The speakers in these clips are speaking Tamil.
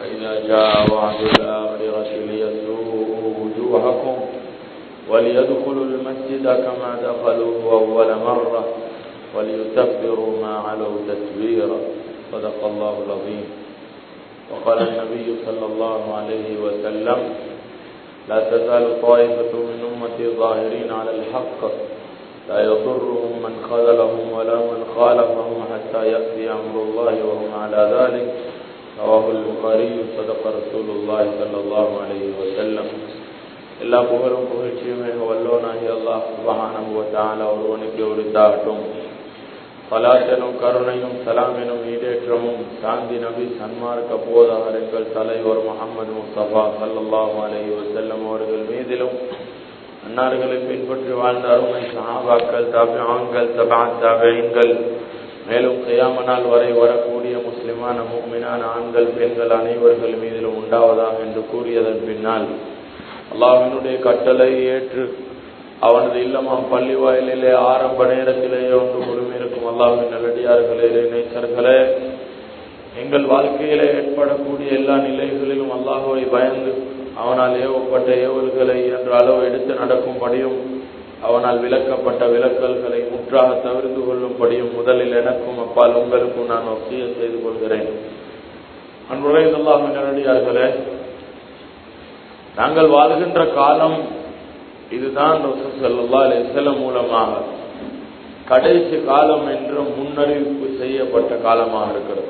فإذا جاء وعد الآخرة ليسوءوا وجوهكم وليدخلوا المسجد كما دخلوه أول مرة وليتبروا ما علوا تتبيرا صدق الله العظيم وقال النبي صلى الله عليه وسلم لا تزال طائفة من أمتي ظاهرين على الحق لا يضرهم من خذلهم ولا من خالفهم حتى يأتي أمر الله وهم على ذلك رواه البخاري صدق رسول الله صلى الله عليه وسلم எல்லா புகழும் புகழ்ச்சியுமே வல்லோனாகி அல்லாஹ் சுபஹானஹுவத்தால ஒருவனுக்கு உரித்தாகட்டும் பலாட்டனும் கருணையும் சலாமெனும் ஈடேற்றமும் சாந்தி நபி சன்மார்க்க போதகர் எங்கள் தலைவர் முகமது முஸ்தபா சல்லாஹூ அலஹி வசல்லம் அவர்கள் மீதிலும் அன்னார்களை பின்பற்றி வாழ்ந்த அருமை சஹாபாக்கள் தபிஆன்கள் தபா தபீன்கள் மேலும் கையாமனால் வரை வரக்கூடிய முஸ்லிமான முக்மினான ஆண்கள் பெண்கள் அனைவர்கள் மீதிலும் உண்டாவதாக என்று கூறியதன் பின்னால் அல்லாஹினுடைய கட்டளை ஏற்று அவனது இல்லமாம் பள்ளி வாயிலே ஆரம்ப நேரத்திலேயே ஒன்று குழுமி இருக்கும் அல்லாஹின் நல்லடியார்களே நேச்சர்களே எங்கள் வாழ்க்கையில ஏற்படக்கூடிய எல்லா நிலைகளிலும் அல்லாஹுவை பயந்து அவனால் ஏவப்பட்ட ஏவல்களை என்ற அளவு எடுத்து நடக்கும்படியும் அவனால் விளக்கப்பட்ட விளக்கல்களை முற்றாக தவிர்த்து கொள்ளும்படியும் முதலில் எனக்கும் அப்பால் உங்களுக்கும் நான் ஒசிய செய்து கொள்கிறேன் அன்புரை அல்லாஹின் நல்லடியார்களே நாங்கள் வாழ்கின்ற காலம் இதுதான் ரசூசல்லா அலிசல்லம் மூலமாக கடைசி காலம் என்று முன்னறிவிப்பு செய்யப்பட்ட காலமாக இருக்கிறது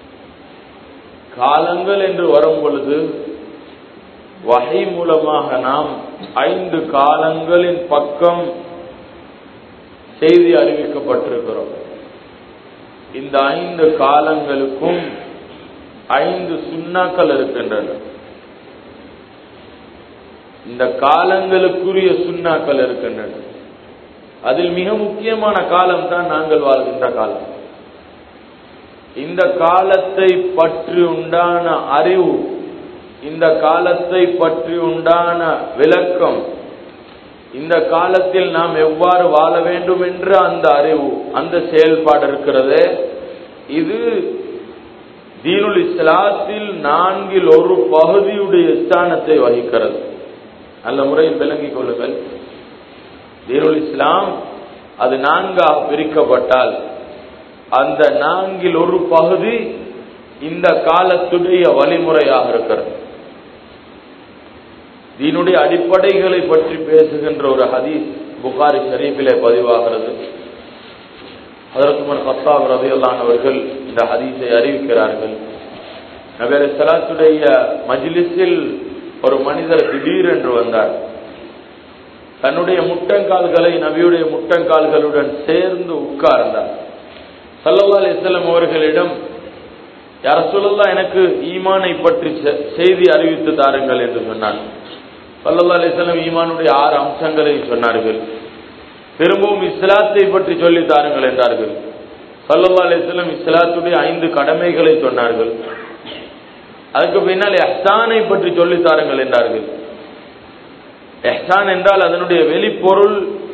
காலங்கள் என்று வரும் பொழுது வகை மூலமாக நாம் ஐந்து காலங்களின் பக்கம் செய்தி அறிவிக்கப்பட்டிருக்கிறோம் இந்த ஐந்து காலங்களுக்கும் ஐந்து சுண்ணாக்கள் இருக்கின்றன இந்த காலங்களுக்குரிய சுண்ணாக்கள் இருக்கின்றன அதில் மிக முக்கியமான காலம் தான் நாங்கள் வாழ்கின்ற காலம் இந்த காலத்தை பற்றி உண்டான அறிவு இந்த காலத்தை பற்றி உண்டான விளக்கம் இந்த காலத்தில் நாம் எவ்வாறு வாழ வேண்டும் என்ற அந்த அறிவு அந்த செயல்பாடு இருக்கிறது இது தீனுல் இஸ்லாத்தில் நான்கில் ஒரு பகுதியுடைய ஸ்தானத்தை வகிக்கிறது நல்ல முறையில் விளங்கிக் கொள்ளுங்கள் தீனுல் இஸ்லாம் அது நான்காக பிரிக்கப்பட்டால் அந்த நான்கில் ஒரு பகுதி இந்த காலத்துடைய வழிமுறையாக இருக்கிறது தீனுடைய அடிப்படைகளை பற்றி பேசுகின்ற ஒரு ஹதீஸ் புகாரி ஷரீஃபிலே பதிவாகிறது அதற்குமர் கத்தாப் ரதையல்லான் அவர்கள் இந்த ஹதீஸை அறிவிக்கிறார்கள் நபேர சலாத்துடைய மஜ்லிஸில் ஒரு மனிதர் திடீரென்று வந்தார் தன்னுடைய முட்டங்கால்களை நபியுடைய முட்டங்கால்களுடன் சேர்ந்து உட்கார்ந்தார் சல்லல்லா அலிஸ்லம் அவர்களிடம் யார சொல்லலாம் எனக்கு ஈமானை பற்றி செய்தி அறிவித்து தாருங்கள் என்று சொன்னார் சல்லல்லா அலிஸ்லம் ஈமானுடைய ஆறு அம்சங்களை சொன்னார்கள் திரும்பவும் இஸ்லாத்தை பற்றி சொல்லி தாருங்கள் என்றார்கள் சல்லல்லா அலிஸ்லம் இஸ்லாத்துடைய ஐந்து கடமைகளை சொன்னார்கள் அதுக்கு பின்னால் எஹ்சானை பற்றி சொல்லி தாருங்கள் என்றார்கள் எஹ்சான் என்றால் அதனுடைய வெளிப்பொருள்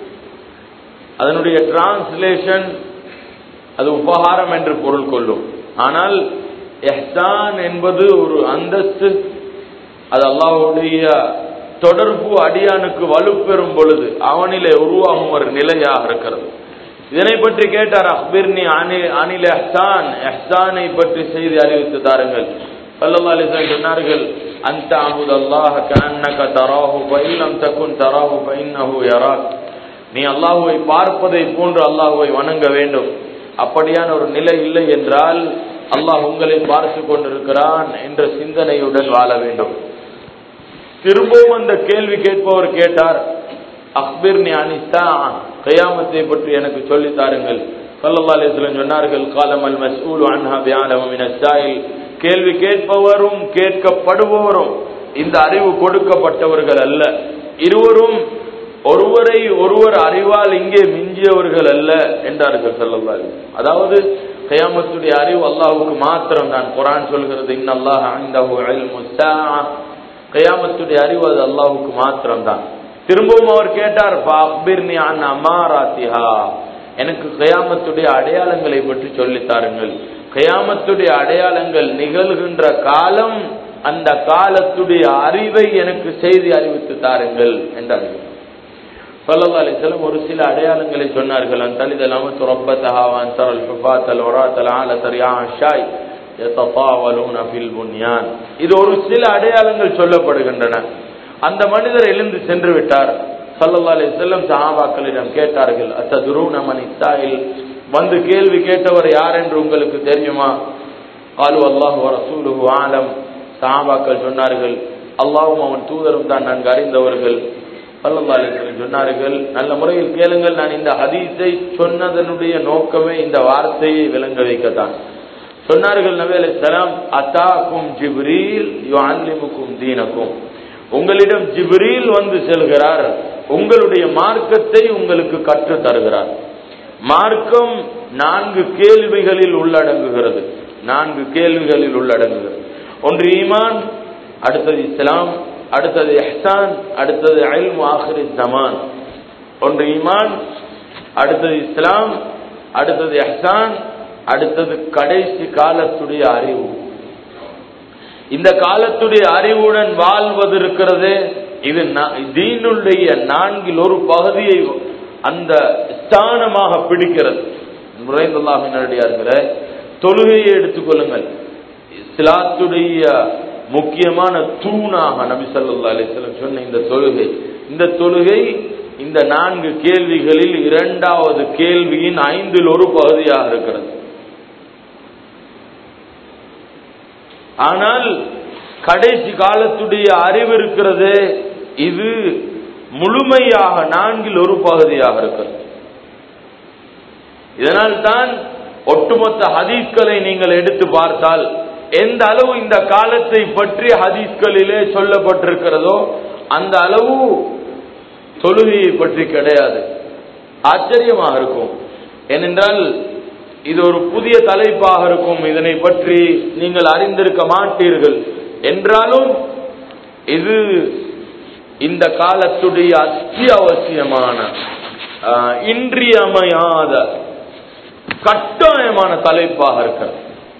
அதனுடைய டிரான்ஸ்லேஷன் அது உபகாரம் என்று பொருள் கொள்ளும் ஆனால் எஹ்சான் என்பது ஒரு அந்தஸ்து அது அல்லாஹுடைய தொடர்பு அடியானுக்கு வலுப்பெறும் பொழுது அவனிலே உருவாகும் ஒரு நிலையாக இருக்கிறது இதனை பற்றி கேட்டார் அக்பிர்னி அனில் எஹ்சான் எஹ்சானை பற்றி செய்தி அறிவித்து தாருங்கள் சல்லல்லா அலிஸ்லாம் சொன்னார்கள் அந்த அபுத் அல்லாஹ் கண்ணக தராஹு பைலம் தக்குன் தராஹு பைன்னஹு யராக் நீ அல்லாஹுவை பார்ப்பதை போன்று அல்லாஹுவை வணங்க வேண்டும் அப்படியான ஒரு நிலை இல்லை என்றால் அல்லாஹ் உங்களை பார்த்து கொண்டிருக்கிறான் என்ற சிந்தனையுடன் வாழ வேண்டும் திரும்பவும் அந்த கேள்வி கேட்பவர் கேட்டார் அக்பிர் நீ அனிஸ்தா கயாமத்தை பற்றி எனக்கு சொல்லி தாருங்கள் சல்லல்லா அலிஸ்லம் சொன்னார்கள் காலமல் மசூல் அன்ஹா பியானமின் கேள்வி கேட்பவரும் கேட்கப்படுபவரும் இந்த அறிவு கொடுக்கப்பட்டவர்கள் அல்ல இருவரும் ஒருவரை ஒருவர் அறிவால் இங்கே மிஞ்சியவர்கள் அல்ல என்றார்கள் சல்லல்லா அதாவது கயாமத்துடைய அறிவு அல்லாஹுக்கு மாத்திரம் தான் குரான் சொல்கிறது இன்னல்லாஹ் ஐந்தஹு இல்மு ஸாஅ கயாமத்துடைய அறிவு அது அல்லாஹுக்கு மாத்திரம் தான் திரும்பவும் அவர் கேட்டார் "ஃபஅக்பிர்னி அன் அமாராத்திஹா எனக்கு கயாமத்துடைய அடையாளங்களை பற்றி சொல்லித் தாருங்கள் கயாமத்துடைய அடையாளங்கள் நிகழ்கின்ற காலம் அந்த காலத்துடைய அறிவை எனக்கு செய்தி அறிவித்து தாருங்கள் என்றார்கள் சல்லா அலிஸ்லம் ஒரு சில அடையாளங்களை சொன்னார்கள் அந்தலிதல் அமத்து ரப்பத்தஹா அந்தரல் ஹுஃபாத்தல் ஒராத்தல் ஆலத்தர் யா ஷாய் يتطاولون في البنيان இது ஒரு சில அடையாளங்கள் சொல்லப்படுகின்றன அந்த மனிதர் எழுந்து சென்று விட்டார் சல்லல்லா அலைஹி வஸல்லம் சஹாபாக்களிடம் கேட்டார்கள் அத்ததுரூன மன் இஸ்ஸாயில் வந்து கேள்வி கேட்டவர் யார் என்று உங்களுக்கு தெரியுமா காலு அல்லாஹு ரசூலுஹு ஆலம் சஹாபாக்கள் சொன்னார்கள் அல்லாஹ்வும் அவன் தூதரும் தான் நன்கு அறிந்தவர்கள் சல்லல்லா அலைஹி வஸல்லம் சொன்னார்கள் நல்ல முறையில் கேளுங்கள் நான் இந்த ஹதீஸை சொன்னதனுடைய நோக்கமே இந்த வார்த்தையை விளங்க வைக்கத்தான் சொன்னார்கள் நபி அலைஹிஸ்ஸலாம் அத்தாக்கும் ஜிப்ரீல் யுஅல்லிமுக்கும் தீனக்கும் உங்களிடம் ஜிப்ரீல் வந்து செல்கிறார் உங்களுடைய மார்க்கத்தை உங்களுக்கு கற்று தருகிறார் மார்க்கம் நான்கு கேள்விகளில் உள்ளடங்குகிறது நான்கு கேள்விகளில் உள்ளடங்குகிறது ஒன்று ஈமான் அடுத்தது இஸ்லாம் அடுத்தது எஹ்சான் அடுத்தது அல்ம் ஆஹிரி ஜமான் ஒன்று ஈமான் அடுத்தது இஸ்லாம் அடுத்தது எஹ்சான் அடுத்தது கடைசி காலத்துடைய அறிவு இந்த காலத்துடைய அறிவுடன் வாழ்வது இருக்கிறது இது தீனுடைய நான்கில் ஒரு பகுதியை அந்த ஸ்தானமாக பிடிக்கிறது நுழைந்துள்ளாக நேரடியார்களே தொழுகையை எடுத்துக்கொள்ளுங்கள் இஸ்லாத்துடைய முக்கியமான தூணாக நபி சொல்லா அலிஸ்லம் சொன்ன இந்த தொழுகை இந்த தொழுகை இந்த நான்கு கேள்விகளில் இரண்டாவது கேள்வியின் ஐந்தில் ஒரு பகுதியாக இருக்கிறது ஆனால் கடைசி காலத்துடைய அறிவு இருக்கிறது இது முழுமையாக நான்கில் ஒரு பகுதியாக இருக்கிறது இதனால் தான் ஒட்டுமொத்த ஹதீஸ்களை நீங்கள் எடுத்து பார்த்தால் எந்த அளவு இந்த காலத்தை பற்றி ஹதீஸ்களிலே சொல்லப்பட்டிருக்கிறதோ அந்த அளவு தொழுகையை பற்றி கிடையாது ஆச்சரியமாக இருக்கும் ஏனென்றால் இது ஒரு புதிய தலைப்பாக இருக்கும் இதனை பற்றி நீங்கள் அறிந்திருக்க மாட்டீர்கள் என்றாலும் இது இந்த காலத்துடைய அத்தியாவசியமான இன்றியமையாத கட்டாயமான தலைப்பாக இருக்கிறது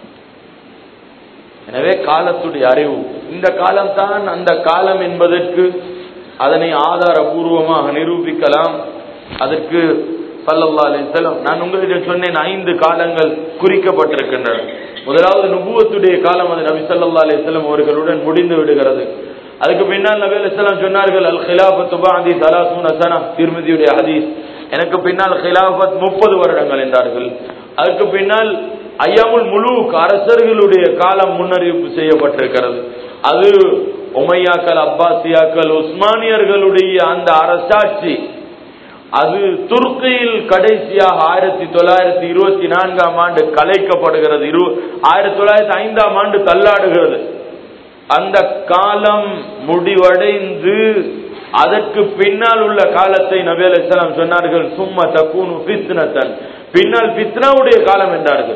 எனவே காலத்துடைய அறிவு இந்த காலம்தான் அந்த காலம் என்பதற்கு அதனை ஆதாரபூர்வமாக நிரூபிக்கலாம் அதற்கு சல்லல்லா அலிசல்லாம் நான் உங்களிடம் சொன்னேன் ஐந்து காலங்கள் குறிக்கப்பட்டிருக்கின்றன முதலாவது நுபுவத்துடைய காலம் அது நபி சல்லா அலிஸ்லாம் அவர்களுடன் முடிந்து விடுகிறது அதுக்கு பின்னால் நபி அலிஸ்லாம் சொன்னார்கள் அல் ஹிலாபத் பாதி சலாசூன் அசனா திருமதியுடைய ஹதீஸ் எனக்கு பின்னால் ஹிலாபத் முப்பது வருடங்கள் என்றார்கள் அதுக்கு பின்னால் ஐயாமுல் முழுக் அரசர்களுடைய காலம் முன்னறிவிப்பு செய்யப்பட்டிருக்கிறது அது உமையாக்கள் அப்பாசியாக்கள் உஸ்மானியர்களுடைய அந்த அரசாட்சி அது துருக்கியில் கடைசியாக ஆயிரத்தி தொள்ளாயிரத்தி இருபத்தி நான்காம் ஆண்டு கலைக்கப்படுகிறது இரு ஆயிரத்தி தொள்ளாயிரத்தி ஐந்தாம் ஆண்டு தள்ளாடுகிறது அந்த காலம் முடிவடைந்து அதற்கு பின்னால் உள்ள காலத்தை நபி அலிஸ்லாம் சொன்னார்கள் சும்மா தக்கூனு பித்னத்தன் பின்னால் பித்னாவுடைய காலம் என்றார்கள்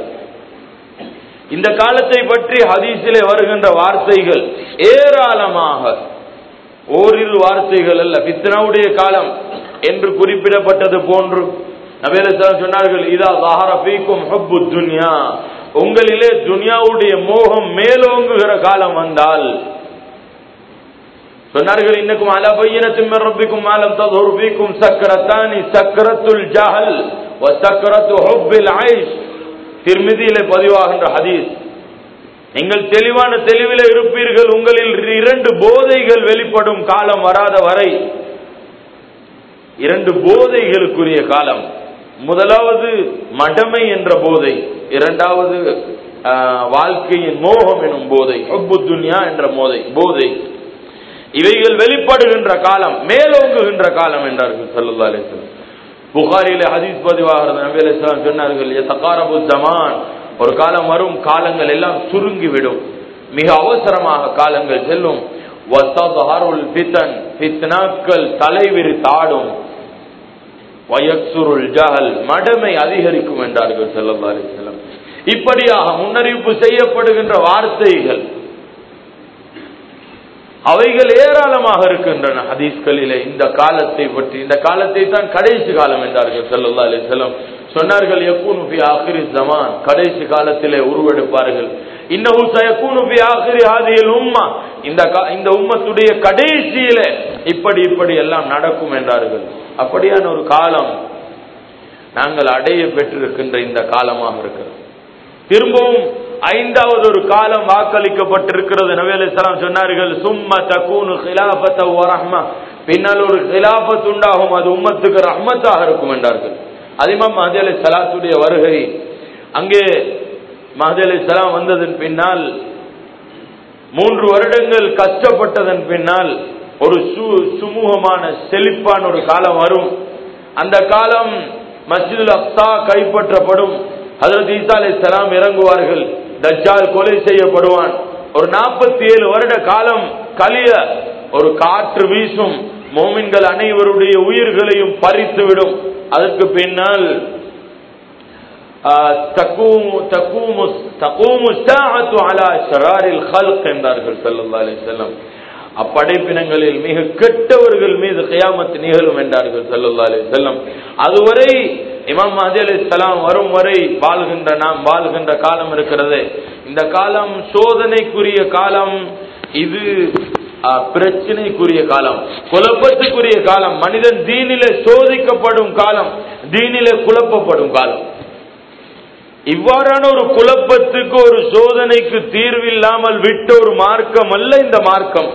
இந்த காலத்தை பற்றி ஹதீஸிலே வருகின்ற வார்த்தைகள் ஏராளமாக ஓரிரு வார்த்தைகள் அல்ல பித்னாவுடைய காலம் என்று குறிப்பிடப்பட்டது போன்று நபேலாம் சொன்னார்கள் இதா சஹரபீக்கும் ஹப்பு துன்யா உங்களிலே துன்யாவுடைய மோகம் மேலோங்குகிற காலம் வந்தால் சொன்னார்கள் இன்னக்கும் அல பையனத்தின் ரப்பிக்கும் மாலம் ததுர் பீக்கும் சக்கரத்தானி சக்கரத்துல் ஜஹல் வ சக்கரத்து ஹுப்பில் ஐஷ் திருமிதியிலே பதிவாகின்ற ஹதீஸ் நீங்கள் தெளிவான தெளிவில இருப்பீர்கள் உங்களில் இரண்டு போதைகள் வெளிப்படும் காலம் வராத வரை இரண்டு போதைகளுக்குரிய காலம் முதலாவது மடமை என்ற போதை இரண்டாவது வாழ்க்கையின் மோகம் எனும் போதை துன்யா என்ற போதை போதை இவைகள் வெளிப்படுகின்ற காலம் மேலோங்குகின்ற காலம் என்றார்கள் சல்லா அலிஸ்லாம் புகாரில ஹதீஸ் பதிவாகிறது நபி அலிஸ்லாம் சொன்னார்கள் தகாரபு ஜமான் ஒரு காலம் வரும் காலங்கள் எல்லாம் சுருங்கிவிடும் மிக அவசரமாக காலங்கள் செல்லும் தலைவிரி தாடும் வயக்சுருள் ஜஹல் மடமை அதிகரிக்கும் என்றார்கள் செல்லல்லா அலிஸ்லாம் இப்படியாக முன்னறிவிப்பு செய்யப்படுகின்ற வார்த்தைகள் அவைகள் ஏராளமாக இருக்கின்றன ஹதீஸ்களிலே இந்த காலத்தை பற்றி இந்த காலத்தை தான் கடைசி காலம் என்றார்கள் செல்லல்லா அலிஸ்லாம் சொன்னார்கள் எப்பூன் ஆகிரி ஜமான் கடைசி காலத்திலே உருவெடுப்பார்கள் இன்னஹு சயகூனு ஃபி ஆகிரி ஹாதிஹில் உம்மா இந்த கா- இந்த உம்மத்துடைய கடைசியில இப்படி இப்படி எல்லாம் நடக்கும் என்றார்கள் அப்படியான ஒரு காலம் நாங்கள் அடைய பெற்றிருக்கின்ற இந்த காலமாக இருக்கிறது திரும்பவும் ஐந்தாவது ஒரு காலம் வாக்களிக்கப்பட்டிருக்கிறது நபி அலைஹிஸ்ஸலாம் சொன்னார்கள் சும்ம தகூனு ஹிலாஃபத வ ரஹ்மா பின்னால் ஒரு ஹிலாஃபத் உண்டாகும் அது உம்மத்துக்கு ரஹ்மத்தாக இருக்கும் என்றார்கள் அதிமம் மஹதி அலை சலாத்துடைய வருகை அங்கே மஹதி அலை சலாம் வந்ததன் பின்னால் மூன்று வருடங்கள் கஷ்டப்பட்டதன் பின்னால் ஒரு சு- சுமூகமான செழிப்பான ஒரு காலம் வரும் அந்த காலம் மஸ்ஜிதுல் அக்ஸா கைப்பற்றப்படும் ஹஜரத் ஈசா அலைஹிஸ்ஸலாம் இறங்குவார்கள் தஜ்ஜால் கொலை செய்யப்படுவான் ஒரு நாற்பத்தி ஏழு வருட காலம் கலிய ஒரு காற்று வீசும் மோமின்கள் அனைவருடைய உயிர்களையும் பறித்துவிடும் அதற்கு பின்னால் தக்கூமு தக்கூமு தக்கூமு சாஅத்து அலா ஷராரில் ஹல்க் என்றார்கள் ஸல்லல்லாஹு அலைஹி வஸல்லம் அப்படைப்பினங்களில் மிக கெட்டவர்கள் மீது கியாமத் நிகழும் என்றார்கள் ஸல்லல்லாஹு அலைஹி வஸல்லம் அதுவரை இமாம் மஹதி அலைஹிஸ்ஸலாம் வரும் வரை வாழ்கின்ற நாம் வாழ்கின்ற காலம் இருக்கிறது இந்த காலம் சோதனைக்குரிய காலம் இது ஆ, பிரச்சனைக்குரிய காலம் குழப்பத்துக்குரிய காலம் மனிதன் தீனிலே சோதிக்கப்படும் காலம் தீனிலே குழப்பப்படும் காலம் இவ்வாறான ஒரு குழப்பத்துக்கு ஒரு சோதனைக்கு தீர்வில்லாமல் விட்ட ஒரு மார்க்கம் அல்ல இந்த மார்க்கம்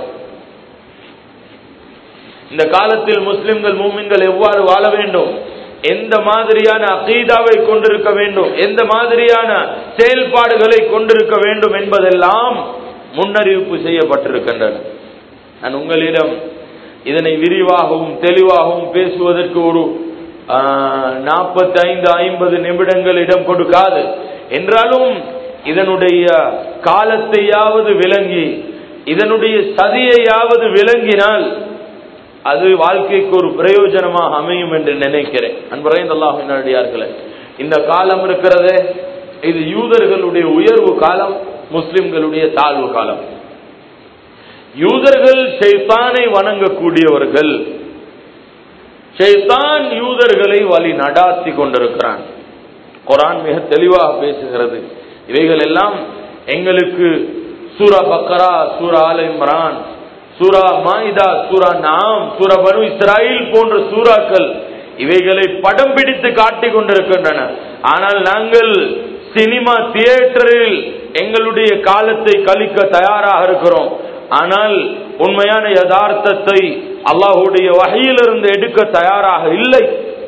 இந்த காலத்தில் முஸ்லிம்கள் மூமின்கள் எவ்வாறு வாழ வேண்டும் எந்த மாதிரியான அகீதாவை கொண்டிருக்க வேண்டும் எந்த மாதிரியான செயல்பாடுகளை கொண்டிருக்க வேண்டும் என்பதெல்லாம் முன்னறிவிப்பு செய்யப்பட்டிருக்கின்றன நான் உங்களிடம் இதனை விரிவாகவும் தெளிவாகவும் பேசுவதற்கு ஒரு நாற்பத்தி ஐந்து ஐம்பது நிமிடங்கள் இடம் கொடுக்காது என்றாலும் இதனுடைய காலத்தையாவது விளங்கி இதனுடைய சதியையாவது விளங்கினால் அது வாழ்க்கைக்கு ஒரு பிரயோஜனமாக அமையும் என்று நினைக்கிறேன் அன்பரைந்த அல்லாஹினாடியார்களே இந்த காலம் இருக்கிறதே இது யூதர்களுடைய உயர்வு காலம் முஸ்லிம்களுடைய தாழ்வு காலம் யூதர்கள் ஷைத்தானை வணங்கக்கூடியவர்கள் ஷைத்தான் யூதர்களை வழி நடாத்தி கொண்டிருக்கிறான் குரான் மிக தெளிவாக பேசுகிறது இவைகள் எல்லாம் எங்களுக்கு சூரா பக்கரா சூரா ஆல இம்ரான் சூரா மாயிதா சூரா நாம் சூரா பனு இஸ்ராயில் போன்ற சூறாக்கள் இவைகளை படம் பிடித்து காட்டிக் கொண்டிருக்கின்றன ஆனால் நாங்கள் சினிமா தியேட்டரில் எங்களுடைய காலத்தை கழிக்க தயாராக இருக்கிறோம் ஆனால் உண்மையான யதார்த்தத்தை அல்லாஹுடைய வகையிலிருந்து எடுக்க தயாராக இல்லை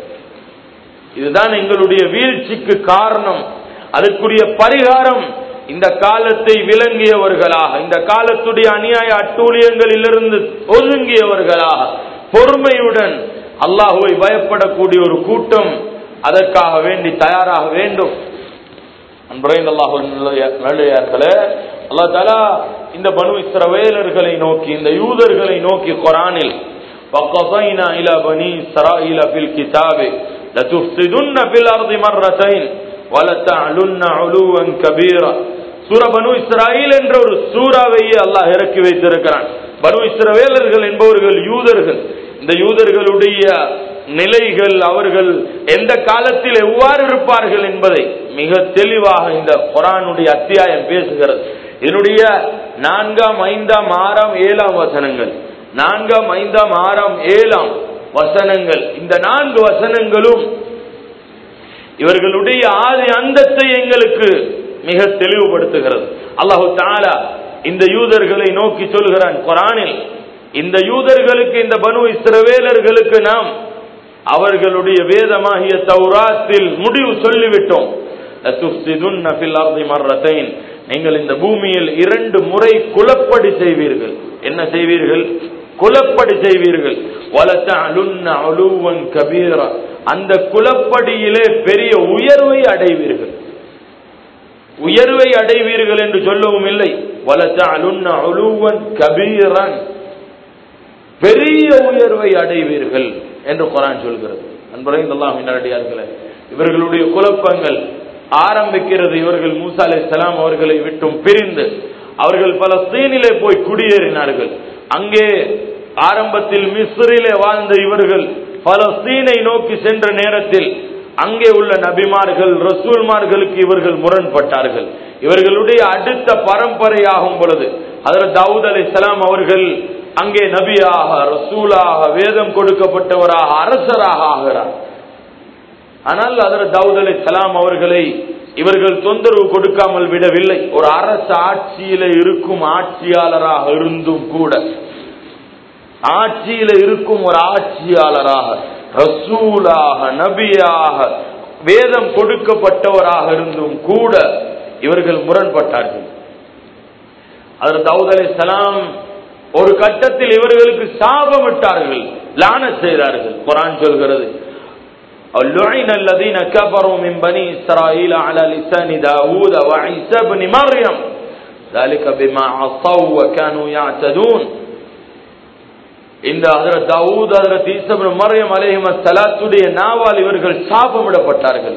இதுதான் எங்களுடைய வீழ்ச்சிக்கு காரணம் அதற்குரிய பரிகாரம் இந்த காலத்தை விளங்கியவர்களாக இந்த காலத்துடைய அநியாய அட்டூழியங்களிலிருந்து ஒதுங்கியவர்களாக பொறுமையுடன் அல்லாஹுவை பயப்படக்கூடிய ஒரு கூட்டம் அதற்காக வேண்டி தயாராக வேண்டும் அன்புரைந்த அல்லாஹு நல்லையார்களே அல்லா தாலா இந்த பனு இஸ்ரவேலர்களை நோக்கி இந்த யூதர்களை நோக்கி குரானில் وقضينا إلى بني إسرائيل في الكتاب لتفسدن في الأرض مرتين ولتعلن علوا كبيرا சூரா பனு இஸ்ராயில் என்ற ஒரு சூறாவையே அல்லாஹ் இறக்கி வைத்திருக்கிறான் பனு இஸ்ரவேலர்கள் என்பவர்கள் யூதர்கள் இந்த யூதர்களுடைய நிலைகள் அவர்கள் எந்த காலத்தில் எவ்வாறு இருப்பார்கள் என்பதை மிக தெளிவாக இந்த குரானுடைய அத்தியாயம் பேசுகிறது இதனுடைய நான்காம் ஐந்தாம் ஆறாம் ஏழாம் வசனங்கள் நான்காம் ஐந்தாம் ஆறாம் ஏழாம் வசனங்கள் இந்த நான்கு வசனங்களும் இவர்களுடைய ஆதி அந்தத்தை எங்களுக்கு மிக தெளிவுபடுத்துகிறது அல்லாஹு தாலா இந்த யூதர்களை நோக்கி சொல்கிறான் குரானில் இந்த யூதர்களுக்கு இந்த பனு இஸ்ரவேலர்களுக்கு நாம் அவர்களுடைய வேதமாகிய தௌராத்தில் முடிவு சொல்லிவிட்டோம் லதுஃப்சிதுன்ன ஃபில் அர்தி மர்ரத்தைன் நீங்கள் இந்த பூமியில் இரண்டு முறை குலப்படி செய்வீர்கள் என்ன செய்வீர்கள் குலப்படி செய்வீர்கள் வலத்தஅலுன்ன அலுவன் கபீரா அந்த குலப்படியிலே பெரிய உயர்வை அடைவீர்கள் உயர்வை அடைவீர்கள் என்று சொல்லவும் இல்லை வலத்தஅலுன்ன அலுவன் கபீரன் பெரிய உயர்வை அடைவீர்கள் என்று குரான் சொல்கிறது அன்பரை அல்லாஹ் மின்னடியார்களே இவர்களுடைய குழப்பங்கள் ஆரம்பிக்கிறது இவர்கள் மூசா அலை சலாம் அவர்களை விட்டும் பிரிந்து அவர்கள் பலஸ்தீனிலே போய் குடியேறினார்கள் அங்கே ஆரம்பத்தில் மிஸ்ரிலே வாழ்ந்த இவர்கள் பலஸ்தீனை நோக்கி சென்ற நேரத்தில் அங்கே உள்ள நபிமார்கள் ரசூல்மார்களுக்கு இவர்கள் முரண்பட்டார்கள் இவர்களுடைய அடுத்த பரம்பரையாகும் பொழுது அதில் தாவூத் அலி அவர்கள் அங்கே நபியாக ரசூலாக வேதம் கொடுக்கப்பட்டவராக அரசராக ஆகிறார் ஆனால் அதில் தாவூத் அலி சலாம் அவர்களை இவர்கள் தொந்தரவு கொடுக்காமல் விடவில்லை ஒரு அரசு ஆட்சியில இருக்கும் ஆட்சியாளராக இருந்தும் கூட ஆட்சியில இருக்கும் ஒரு ஆட்சியாளராக ரசூலாக நபியாக வேதம் கொடுக்கப்பட்டவராக இருந்தும் கூட இவர்கள் முரண்பட்டார்கள் அதில் தாவூத் அலி சலாம் ஒரு கட்டத்தில் இவர்களுக்கு சாபமிட்டார்கள் லான செய்தார்கள் குரான் சொல்கிறது لعن الذين كفروا من بني إسرائيل على لسان داود وعيسى بن مريم ذلك بما عصوا وكانوا يعتدون இந்த ஹதரத் தாவூத் ஹதரத் ஈசபின் மரியம் அலைஹிம சலாத்துடைய நாவால் இவர்கள் சாபமிடப்பட்டார்கள்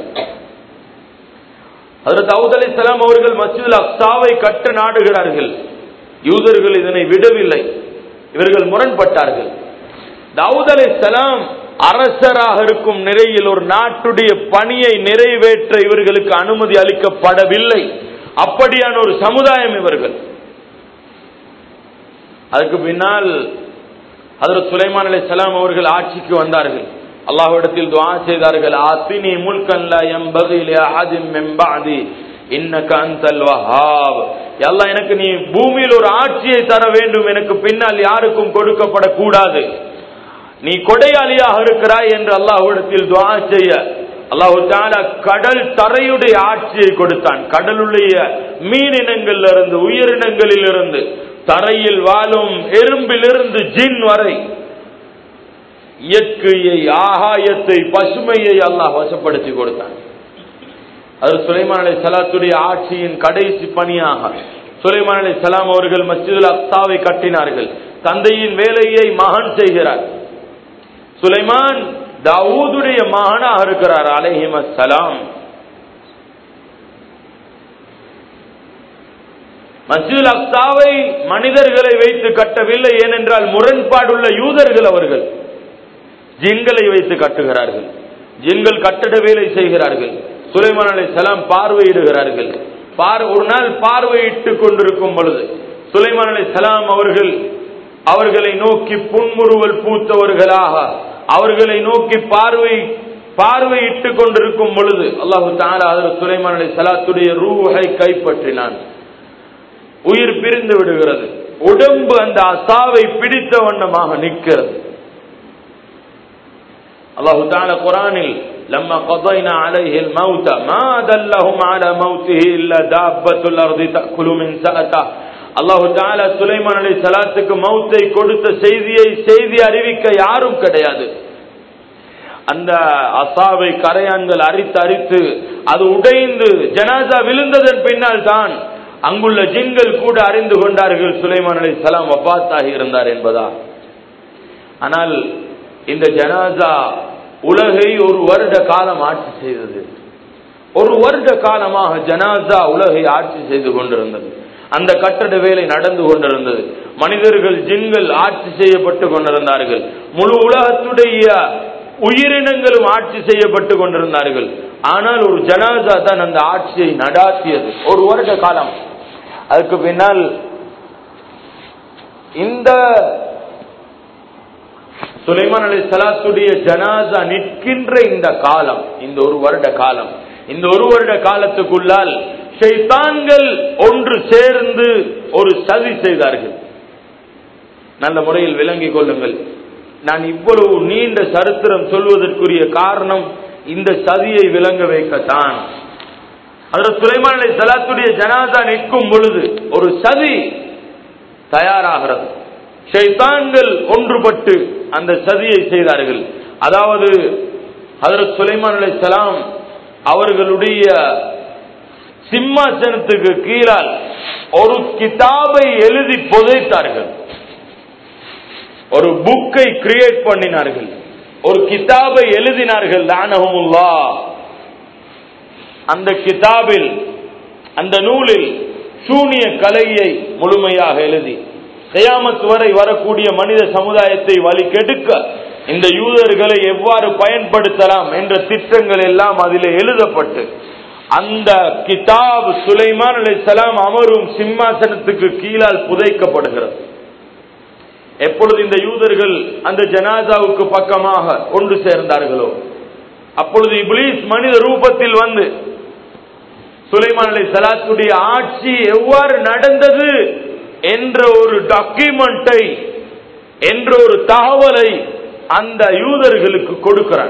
ஹதரத் தாவூத் அலி சலாம் அவர்கள் மஸ்ஜிதுல் அக்சாவை கட்ட நாடுகிறார்கள் யூதர்கள் இதனை விடவில்லை இவர்கள் முரண்பட்டார்கள் தாவூத் அலி சலாம் அரசராக இருக்கும் நிலையில் ஒரு நாட்டுடைய பணியை நிறைவேற்ற இவர்களுக்கு அனுமதி அளிக்கப்படவில்லை அப்படியான ஒரு சமுதாயம் இவர்கள் அதுக்கு பின்னால் அதற்கு சுலைமான் அலி சலாம் அவர்கள் ஆட்சிக்கு வந்தார்கள் அல்லாஹ்விடத்தில் துவா செய்தார்கள் ஆத்தினி முல்கன்ல எம்பகில் அஹதிம் மெம்பாதி இன்னக அந்தல் வஹாப் எல்லாம் எனக்கு நீ பூமியில் ஒரு ஆட்சியை தர வேண்டும் எனக்கு பின்னால் யாருக்கும் கொடுக்கப்படக்கூடாது நீ கொடையாளியாக இருக்கிறாய் என்று அல்லாஹ்விடத்தில் துவா செய்ய அல்லாஹு தாலா கடல் தரையுடைய ஆட்சியை கொடுத்தான் கடலுடைய மீனினங்கள்ல இருந்து உயிரினங்களில் இருந்து தரையில் வாழும் எறும்பிலிருந்து ஜின் வரை இயற்கையை ஆகாயத்தை பசுமையை அல்லாஹ் வசப்படுத்தி கொடுத்தான் அது சுலைமான் அலை சலாத்துடைய ஆட்சியின் கடைசி பணியாக சுலைமான் அலை சலாம் அவர்கள் மஸ்ஜிதுல் அக்சாவை கட்டினார்கள் தந்தையின் வேலையை மகன் செய்கிறார் சுலைமான் தாவூதுடைய மகனாக இருக்கிறார் அலைஹிம சலாம் மஸ்ஜிதுல் அக்சாவை மனிதர்களை வைத்து கட்டவில்லை ஏனென்றால் முரண்பாடுள்ள யூதர்கள் அவர்கள் ஜின்களை வைத்து கட்டுகிறார்கள் ஜின்கள் கட்டட வேலை செய்கிறார்கள் சுலைமான் அலை சலாம் பார்வையிடுகிறார்கள் பார் ஒரு நாள் பார்வையிட்டு கொண்டிருக்கும் பொழுது சுலைமான் அலை சலாம் அவர்கள் அவர்களை நோக்கி புன்முறுவல் பூத்தவர்களாக அவர்களை நோக்கி பார்வை பார்வையிட்டு கொண்டிருக்கும் பொழுது அல்லாஹு தாலா அதில் சுலைமான் அலை சலாத்துடைய ரூஹை கைப்பற்றினான் உயிர் பிரிந்து விடுகிறது உடம்பு அந்த அசாவை பிடித்த வண்ணமாக நிற்கிறது அல்லாஹு தால குரானில் لما قضينا عليه الموت ما دلهم على موته إلا دابة الأرض تأكل من سأته அல்லாஹு தாலா சுலைமான் அலி சலாத்துக்கு மௌத்தை கொடுத்த செய்தியை செய்தி அறிவிக்க யாரும் கிடையாது அந்த அசாவை கரையான்கள் அரித்து அரித்து அது உடைந்து ஜனாதா விழுந்ததன் பின்னால் தான் அங்குள்ள ஜின்கள் கூட அறிந்து கொண்டார்கள் சுலைமான் அலி சலாம் வபாத்தாகி இருந்தார் என்பதா ஆனால் இந்த ஜனாசா உலகை ஒரு வருட காலம் ஆட்சி செய்தது ஒரு வருட காலமாக ஜனாசா உலகை ஆட்சி செய்து கொண்டிருந்தது அந்த கட்டட வேலை நடந்து கொண்டிருந்தது மனிதர்கள் ஜின்கள் ஆட்சி செய்யப்பட்டு கொண்டிருந்தார்கள் முழு உலகத்துடைய உயிரினங்களும் ஆட்சி செய்யப்பட்டு கொண்டிருந்தார்கள் ஆனால் ஒரு ஜனாசா தான் அந்த ஆட்சியை நடாத்தியது ஒரு வருட காலம் அதுக்கு பின்னால் இந்த சுலைமான் அலி சலாத்துடைய ஜனாசா நிற்கின்ற இந்த காலம் இந்த ஒரு வருட காலம் இந்த ஒரு வருட காலத்துக்குள்ளால் ஷைத்தான்கள் ஒன்று சேர்ந்து ஒரு சதி செய்தார்கள் நல்ல முறையில் விளங்கிக் கொள்ளுங்கள் நான் இவ்வளவு நீண்ட சரித்திரம் சொல்வதற்குரிய காரணம் இந்த சதியை விளங்க வைக்கத்தான் அதில் சுலைமான் அலி சலாத்துடைய ஜனாதா நிற்கும் பொழுது ஒரு சதி தயாராகிறது ஷைத்தான்கள் ஒன்றுபட்டு அந்த சதியை செய்தார்கள் அதாவது ஹதரத் சுலைமான் அலி சலாம் அவர்களுடைய சிம்மாசனத்துக்கு கீழால் ஒரு கிதாபை எழுதி புதைத்தார்கள் ஒரு புக்கை கிரியேட் பண்ணினார்கள் ஒரு கிதாபை எழுதினார்கள் லானஹமுல்லா அந்த கிதாபில் அந்த நூலில் சூனிய கலையை முழுமையாக எழுதி கயாமத் வரை வரக்கூடிய மனித சமுதாயத்தை வழி கெடுக்க இந்த யூதர்களை எவ்வாறு பயன்படுத்தலாம் என்ற திட்டங்கள் எல்லாம் அதில் எழுதப்பட்டு அந்த கிதாப் சுலைமான் அலைஹிஸ்ஸலாம் அமரும் சிம்மாசனத்துக்கு கீழால் புதைக்கப்படுகிறது எப்பொழுது இந்த யூதர்கள் அந்த ஜனாசாவுக்கு பக்கமாக ஒன்று சேர்ந்தார்களோ அப்பொழுது இப்லீஸ் மனித ரூபத்தில் வந்து சுலைமான் அலை சலாத்துடைய ஆட்சி எவ்வாறு நடந்தது என்ற ஒரு டாக்குமெண்டை என்ற ஒரு தகவலை அந்த யூதர்களுக்கு கொடுக்கிறான்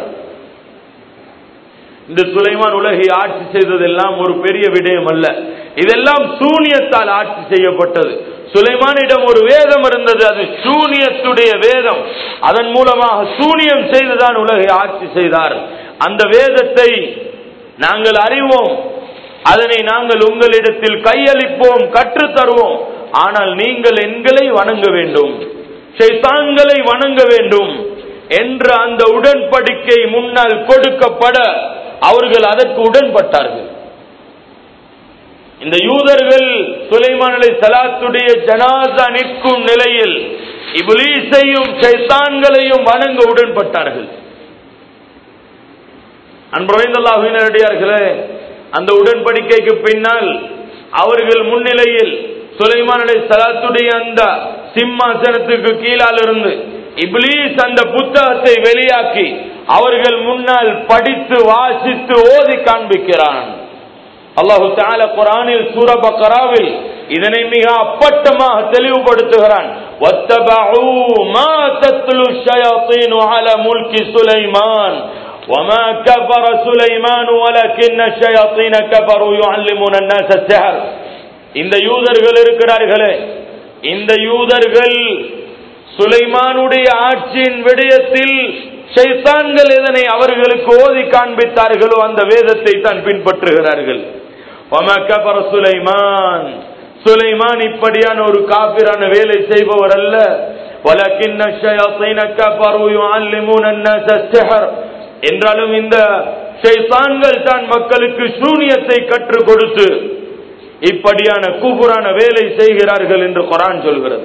இந்த சுலைமான் உலகை ஆட்சி செய்ததெல்லாம் ஒரு பெரிய விடயம் அல்ல இதெல்லாம் சூனியத்தால் ஆட்சி செய்யப்பட்டது சுலைமானிடம் ஒரு வேதம் இருந்தது அது சூனியத்துடைய வேதம் அதன் மூலமாக சூனியம் செய்துதான் உலகை ஆட்சி செய்தார் அந்த வேதத்தை நாங்கள் அறிவோம் அதனை நாங்கள் உங்களிடத்தில் கையளிப்போம் கற்றுத் தருவோம் ஆனால் நீங்கள் எங்களை வணங்க வேண்டும் ஷைத்தான்களை வணங்க வேண்டும் என்ற அந்த உடன்படிக்கை முன்னால் கொடுக்கப்பட அவர்கள் அதற்கு உடன்பட்டார்கள் இந்த யூதர்கள் சுலைமான் அலை சலாத்துடைய ஜனாசா நிற்கும் நிலையில் இபுலீசையும் சைத்தான்களையும் வணங்க உடன்பட்டார்கள் அன்புரைந்தல்லாஹினடியார்களே அந்த உடன்படிக்கைக்கு பின்னால் அவர்கள் முன்னிலையில் சுலைமான் அலை சலாத்துடைய அந்த சிம்மாசனத்துக்கு கீழால் இருந்து இப்லீஸ் அந்த புத்தகத்தை வெளியாக்கி அவர்கள் முன்னால் படித்து வாசித்து ஓதி காண்பிக்கிறான் அல்லாஹு தால குரானில் சூர பக்கராவில் இதனை மிக அப்பட்டமாக தெளிவுபடுத்துகிறான் وَاتَّبَعُوا مَا تَتْلُو الشَّيَاطِينُ عَلَى مُلْكِ سُلَيْمَانَ وَمَا كَفَرَ سُلَيْمَانُ وَلَكِنَّ الشَّيَاطِينَ كَفَرُوا يُعَلِّمُونَ النَّاسَ السِّحْرَ இந்த யூதர்கள் இருக்கிறார்களே இந்த யூதர்கள் சுலைமானுடைய ஆட்சியின் விடயத்தில் ஷைத்தான்கள் எதனை அவர்களுக்கு ஓதி காண்பித்தார்களோ அந்த வேதத்தை தான் பின்பற்றுகிறார்கள் சுலைமான் சுலைமான் இப்படியான ஒரு காபிரான வேலை செய்பவர் அல்ல என்றாலும் இந்த ஷைத்தான்கள் தான் மக்களுக்கு சூனியத்தை கற்றுக் கொடுத்து இப்படியான கூபுரான வேலை செய்கிறார்கள் என்று குரான் சொல்கிறது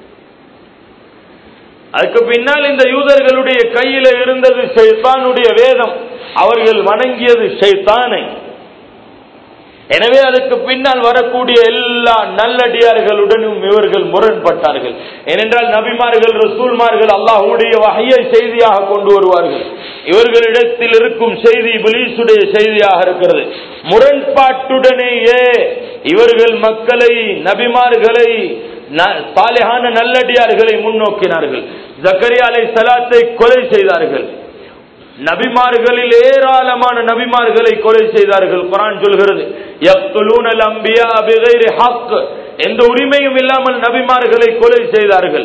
அதுக்கு பின்னால் இந்த யூதர்களுடைய கையில இருந்தது ஷைத்தானுடைய வேதம் அவர்கள் வணங்கியது ஷைத்தானை எனவே அதுக்கு பின்னால் வரக்கூடிய எல்லா நல்லடியார்களுடனும் இவர்கள் முரண்பட்டார்கள் ஏனென்றால் நபிமார்கள் ரசூல்மார்கள் அல்லாஹுடைய வகையை செய்தியாக கொண்டு வருவார்கள் இவர்களிடத்தில் இருக்கும் செய்தி பிலீசுடைய செய்தியாக இருக்கிறது முரண்பாட்டுடனேயே இவர்கள் மக்களை நபிமார்களை சாலையான நல்லடியார்களை முன்னோக்கினார்கள் ஜக்கரியா அலை சலாத்தை கொலை செய்தார்கள் நபிமார்களில் ஏராளமான நபிமார்களை கொலை செய்தார்கள் குரான் சொல்கிறது எந்த உரிமையும் இல்லாமல் நபிமார்களை கொலை செய்தார்கள்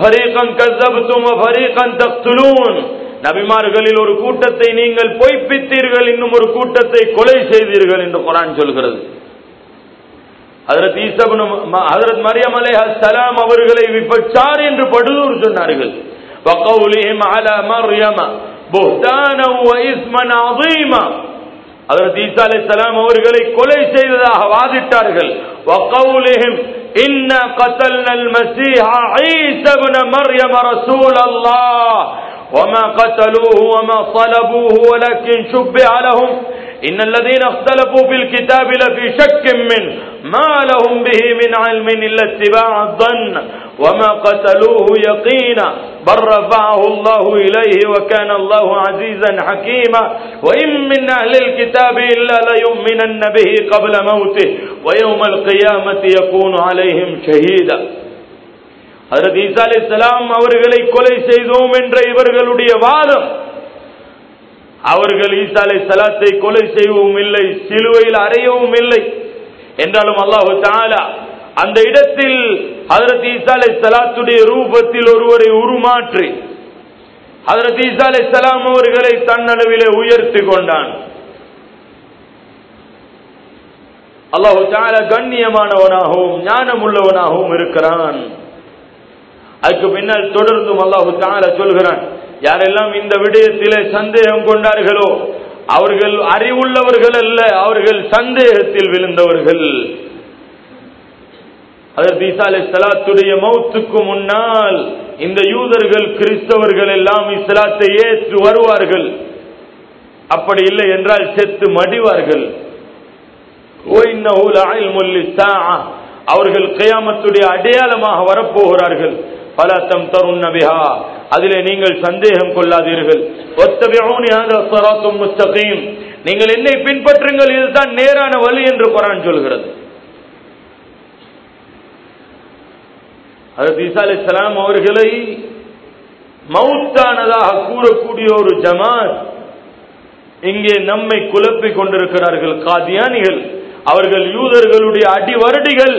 நபிமார்களில் ஒரு கூட்டத்தை நீங்கள் பொய்ப்பித்தீர்கள் இன்னும் ஒரு கூட்டத்தை கொலை செய்தீர்கள் என்று குரான் சொல்கிறது ஹதரத் ஈசபுன் ஹதரத் மரியம் அலை சலாம் அவர்களை விபச்சார் என்று படுதூர் சொன்னார்கள் وقولهم على مريم بهتانا وإثما عظيما ஹதரத் ஈசா அலைஹிஸ்ஸலாம் அவர்களை கொலை செய்ததாக வாதிட்டார்கள் وقولهم إنا قتلنا المسيح عيسى ابن مريم رسول الله وما قتلوه وما صلبوه ولكن شبه لهم إن الذين اختلفوا في الكتاب لفي شك منه ما لهم به من علم إلا اتباع الظن وما قتلوه يقينا بل رفعه الله إليه وكان الله عزيزا حكيما وإن من أهل الكتاب إلا ليؤمنن به قبل موته ويوم القيامة يكون عليهم شهيدا ஹதரத் ஈசா அலி இஸ்லாம் அவர்களை கொலை செய்தோம் என்ற இவர்களுடைய வாதம் அவர்கள் ஈசா அலை சலாத்தை கொலை செய்யவும் இல்லை சிலுவையில் அறையவும் இல்லை என்றாலும் அல்லாஹு தாலா அந்த இடத்தில் ஹதரத் ஈசா அலை சலாத்துடைய ரூபத்தில் ஒருவரை உருமாற்றி ஹதரத் ஈசா அலை சலாம் அவர்களை தன்னளவிலே உயர்த்தி கொண்டான் அல்லாஹு தாலா கண்ணியமானவனாகவும் ஞானம் உள்ளவனாகவும் இருக்கிறான் அதுக்கு பின்னால் தொடர்ந்தும் அல்லாஹு தாலா சொல்கிறான் யாரெல்லாம் இந்த விடயத்திலே சந்தேகம் கொண்டார்களோ அவர்கள் அறிவுள்ளவர்கள் அல்ல அவர்கள் சந்தேகத்தில் விழுந்தவர்கள் அதற்கு ஈசா அலை சலாத்துடைய மௌத்துக்கு முன்னால் இந்த யூதர்கள் கிறிஸ்தவர்கள் எல்லாம் இஸ்லாத்தை ஏற்று வருவார்கள் அப்படி இல்லை என்றால் செத்து மடிவார்கள் அவர்கள் கயாமத்துடைய அடையாளமாக வரப்போகிறார்கள் பலத்தம் தருண் நபிஹா அதிலே நீங்கள் சந்தேகம் கொள்ளாதீர்கள் முஸ்தகீம் நீங்கள் என்னை பின்பற்றுங்கள் இதுதான் நேரான வழி என்று குரான் சொல்கிறது அதற்கு ஈசா அலி சலாம் அவர்களை மவுத்தானதாக கூறக்கூடிய ஒரு ஜமாத் இங்கே நம்மை குழப்பிக் கொண்டிருக்கிறார்கள் காதியானிகள் அவர்கள் யூதர்களுடைய அடிவருடிகள்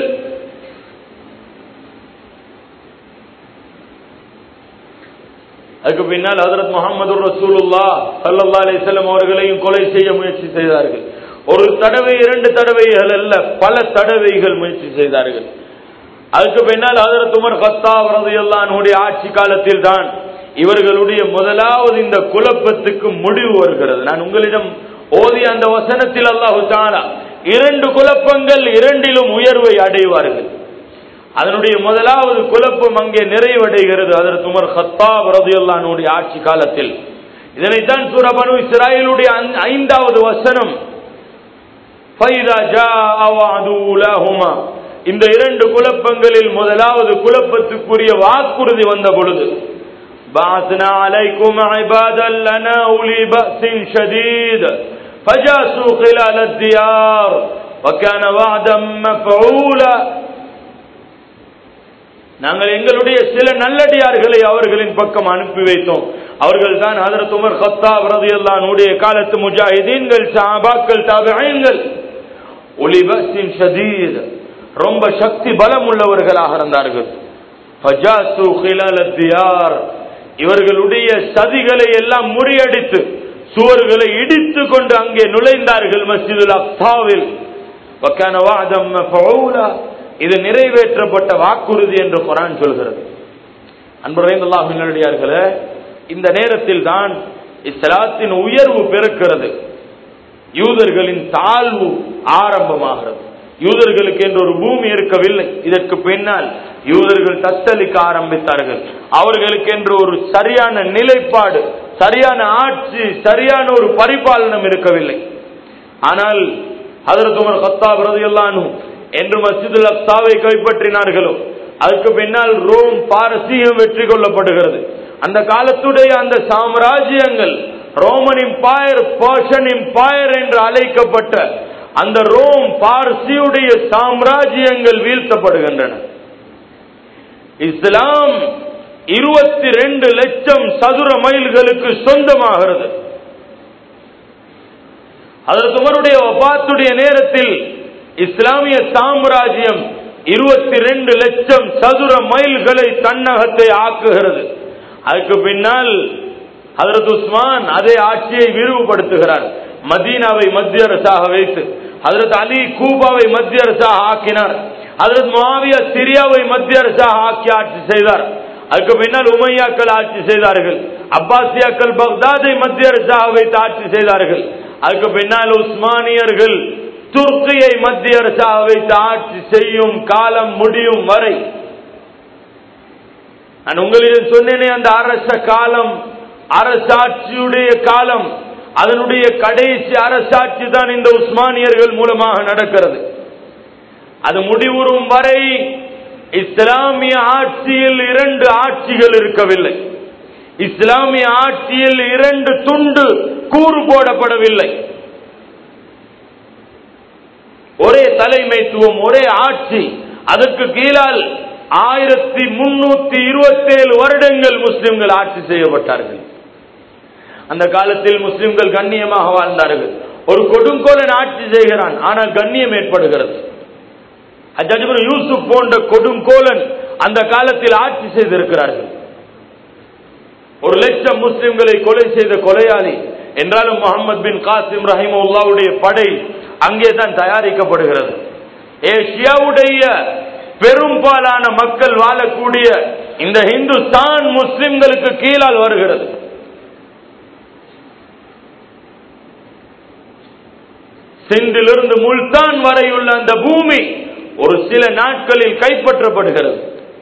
அதுக்கு பின்னால் ஹசரத் முகமது ரசூலுல்லா சல்லா அலிசல்லம் அவர்களையும் கொலை செய்ய முயற்சி செய்தார்கள் ஒரு தடவை இரண்டு தடவைகள் அல்ல பல தடவைகள் முயற்சி செய்தார்கள் அதுக்கு பின்னால் ஹசரத் உமர் கத்தா வரதையெல்லானுடைய ஆட்சி காலத்தில் தான் இவர்களுடைய முதலாவது இந்த குழப்பத்துக்கு முடிவு வருகிறது நான் உங்களிடம் ஓதிய அந்த வசனத்தில் அல்லாஹு தானா இரண்டு குழப்பங்கள் இரண்டிலும் உயர்வை அடைவார்கள் அதனுடைய முதலாவது குழப்பம் அங்கே நிறைவடைகிறது அதற்கு உமர் ஹத்தாப் ரதியுல்லானுடைய ஆட்சி காலத்தில் இதனைத்தான் சூரபனு இஸ்ராயலுடைய ஐந்தாவது வசனம் இந்த இரண்டு குழப்பங்களில் முதலாவது குழப்பத்துக்குரிய வாக்குறுதி வந்த பொழுது بعثنا عليكم عبادا لنا أولي بأس شديد فجاسوا خلال الديار وكان وعدا مفعولا நாங்கள் எங்களுடைய சில நல்லடியார்களை அவர்களின் பக்கம் அனுப்பி வைத்தோம் அவர்கள் தான் ஹதரத் உமர் ஹத்தாப் ரதியல்லானுடைய காலத்து முஜாஹிதீன்கள் சாபாக்கள் தாபிகள் ஒலிபஸின் ஷதீத் ரொம்ப சக்தி பலம் உள்ளவர்களாக இருந்தார்கள் ஃபஜாசு ஹிலால தியார் இவர்களுடைய சதிகளை எல்லாம் முறியடித்து சுவர்களை இடித்து கொண்டு அங்கே நுழைந்தார்கள் மஸ்ஜிதுல் அக்சாவில் வக்கான வாதம் ஃபவுலா இது நிறைவேற்றப்பட்ட வாக்குறுதி என்று குரான் சொல்கிறது அன்புரைந்தல்லாஹினடியார்களே இந்த நேரத்தில் தான் இஸ்லாத்தின் உயர்வு பெருக்கிறது யூதர்களின் தாழ்வு ஆரம்பமாகிறது யூதர்களுக்கு என்று ஒரு பூமி இருக்கவில்லை இதற்கு பின்னால் யூதர்கள் தத்தளிக்க ஆரம்பித்தார்கள் அவர்களுக்கு என்று ஒரு சரியான நிலைப்பாடு சரியான ஆட்சி சரியான ஒரு பரிபாலனம் இருக்கவில்லை ஆனால் அதற்கு உமர் கத்தாப் ரதியல்லானு என்று மஸ்ஜிதுல் அக்சாவை கைப்பற்றினார்களோ அதுக்கு பின்னால் ரோம் பாரசீகம் வெற்றி கொள்ளப்படுகிறது அந்த காலத்துடைய அந்த சாம்ராஜ்யங்கள் ரோமன் இம்பயர் பர்ஷன் இம்பயர் என்று அழைக்கப்பட்ட அந்த ரோம் பார்சியுடைய சாம்ராஜ்யங்கள் வீழ்த்தப்படுகின்றன இஸ்லாம் இருபத்தி ரெண்டு லட்சம் சதுர மைல்களுக்கு சொந்தமாகிறது அதற்கு உமருடைய ஒபாத்துடைய நேரத்தில் இஸ்லாமிய சாம்ராஜ்யம் இருபத்தி ரெண்டு லட்சம் சதுர மைல்களை தன்னகத்தை ஆக்குகிறது அதுக்கு பின்னால் ஹதரத் உஸ்மான் அதே ஆட்சியை விரிவுபடுத்துகிறார் மதீனாவை மத்திய அரசாக வைத்து ஹதரத் அலி கூபாவை மத்திய அரசாக ஆக்கினார் ஹதரத் மாவியா சிரியாவை மத்திய அரசாக ஆக்கி ஆட்சி செய்தார் அதுக்கு பின்னால் உமையாக்கள் ஆட்சி செய்தார்கள் அப்பாசியாக்கள் பக்தாதை மத்திய அரசாக வைத்து ஆட்சி செய்தார்கள் அதுக்கு பின்னால் உஸ்மானியர்கள் துர்க்கியை மத்திய அரசாக வைத்து ஆட்சி செய்யும் காலம் முடியும் வரை நான் உங்களிடம் சொன்னேனே அந்த அரச காலம் அரசாட்சியுடைய காலம் அதனுடைய கடைசி அரசாட்சி தான் இந்த உஸ்மானியர்கள் மூலமாக நடக்கிறது அது முடிவுறும் வரை இஸ்லாமிய ஆட்சியில் இரண்டு ஆட்சிகள் இருக்கவில்லை இஸ்லாமிய ஆட்சியில் இரண்டு துண்டு கூறு போடப்படவில்லை ஒரே தலைமைத்துவம் ஒரே ஆட்சி அதற்கு கீழால் ஆயிரத்தி முன்னூத்தி இருபத்தி ஏழு வருடங்கள் முஸ்லிம்கள் ஆட்சி செய்யப்பட்டார்கள் அந்த காலத்தில் முஸ்லிம்கள் கண்ணியமாக வாழ்ந்தார்கள் ஒரு கொடுங்கோலன் ஆட்சி செய்கிறான் ஆனால் கண்ணியம் ஏற்படுகிறது அஜ்ஜபின் யூசுப் போன்ற கொடுங்கோலன் அந்த காலத்தில் ஆட்சி செய்திருக்கிறார்கள் ஒரு லட்சம் முஸ்லிம்களை கொலை செய்த கொலையாளி என்றாலும் முகமது பின் காசிம் ரஹிமுல்லாவுடைய படை அங்கே தான் தயாரிக்கப்படுகிறது ஏஷியாவுடைய பெரும்பாலான மக்கள் வாழக்கூடிய இந்த இந்துஸ்தான் முஸ்லிம்களுக்கு கீழால் வருகிறது சிந்திலிருந்து முல்தான் வரையுள்ள அந்த பூமி ஒரு சில நாட்களில் கைப்பற்றப்படுகிறது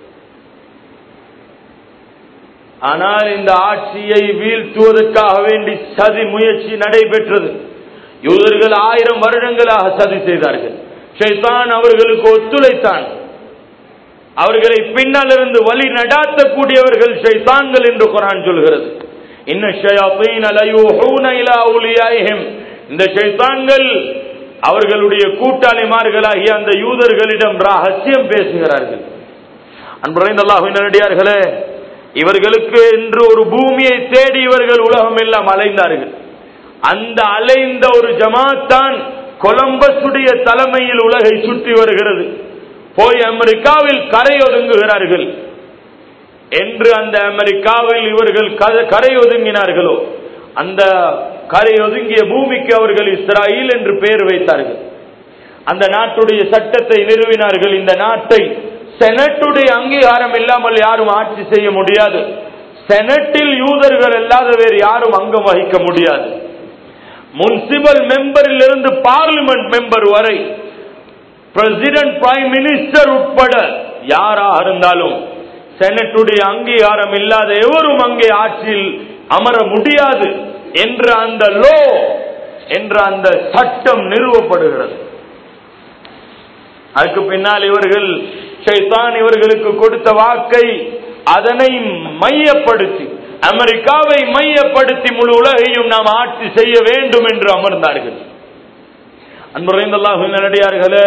ஆனால் இந்த ஆட்சியை வீழ்த்துவதற்காக வேண்டி சதி முயற்சி நடைபெற்றது யூதர்கள் ஆயிரம் வருடங்களாக சதி செய்தார்கள் ஷைத்தான் அவர்களுக்கு ஒத்துழைத்தான் அவர்களை பின்னால் இருந்து வழி நடாத்தக்கூடியவர்கள் ஷைத்தான்கள் என்று குரான் சொல்கிறது இன்ன ஷயாத்தீன லயூஹூன இலா அவுலியாயிஹிம் இந்த ஷைத்தான்கள் அவர்களுடைய கூட்டாளிமார்களாகிய அந்த யூதர்களிடம் ரகசியம் பேசுகிறார்கள் அன்புரைந்த அல்லாஹின் நடிகார்களே இவர்களுக்கு என்று ஒரு பூமியை தேடி இவர்கள் உலகம் எல்லாம் அலைந்தார்கள் அந்த அலைந்த ஒரு ஜமாத் தான் கொலம்பஸுடைய தலைமையில் உலகை சுற்றி வருகிறது போய் அமெரிக்காவில் கரை ஒதுங்குகிறார்கள் என்று அந்த அமெரிக்காவில் இவர்கள் க- கரை ஒதுங்கினார்களோ அந்த கரை ஒதுங்கிய பூமிக்கு அவர்கள் இஸ்ராயில் என்று பெயர் வைத்தார்கள் அந்த நாட்டுடைய சட்டத்தை நிறுவினார்கள் இந்த நாட்டை செனட்டுடைய அங்கீகாரம் இல்லாமல் யாரும் ஆட்சி செய்ய முடியாது செனட்டில் யூதர்கள் அல்லாத வேறு யாரும் அங்கம் வகிக்க முடியாது முன்சிபல் மெம்பரில் இருந்து பார்லிமெண்ட் மெம்பர் வரை பிரசிடென்ட் பிரைம் மினிஸ்டர் உட்பட யாராக இருந்தாலும் செனட்டுடைய அங்கீகாரம் இல்லாத எவரும் அங்கே ஆட்சியில் அமர முடியாது என்ற அந்த லோ என்ற அந்த சட்டம் நிறுவப்படுகிறது அதுக்கு பின்னால் இவர்கள் ஷைத்தான் இவர்களுக்கு கொடுத்த வாக்கை அதனை மையப்படுத்தி அமெரிக்காவை மையப்படுத்தி முழு உலகையும் நாம் ஆட்சி செய்ய வேண்டும் என்று அமர்ந்தார்கள் அன்புரைந்தல்லாஹு நடிகார்களே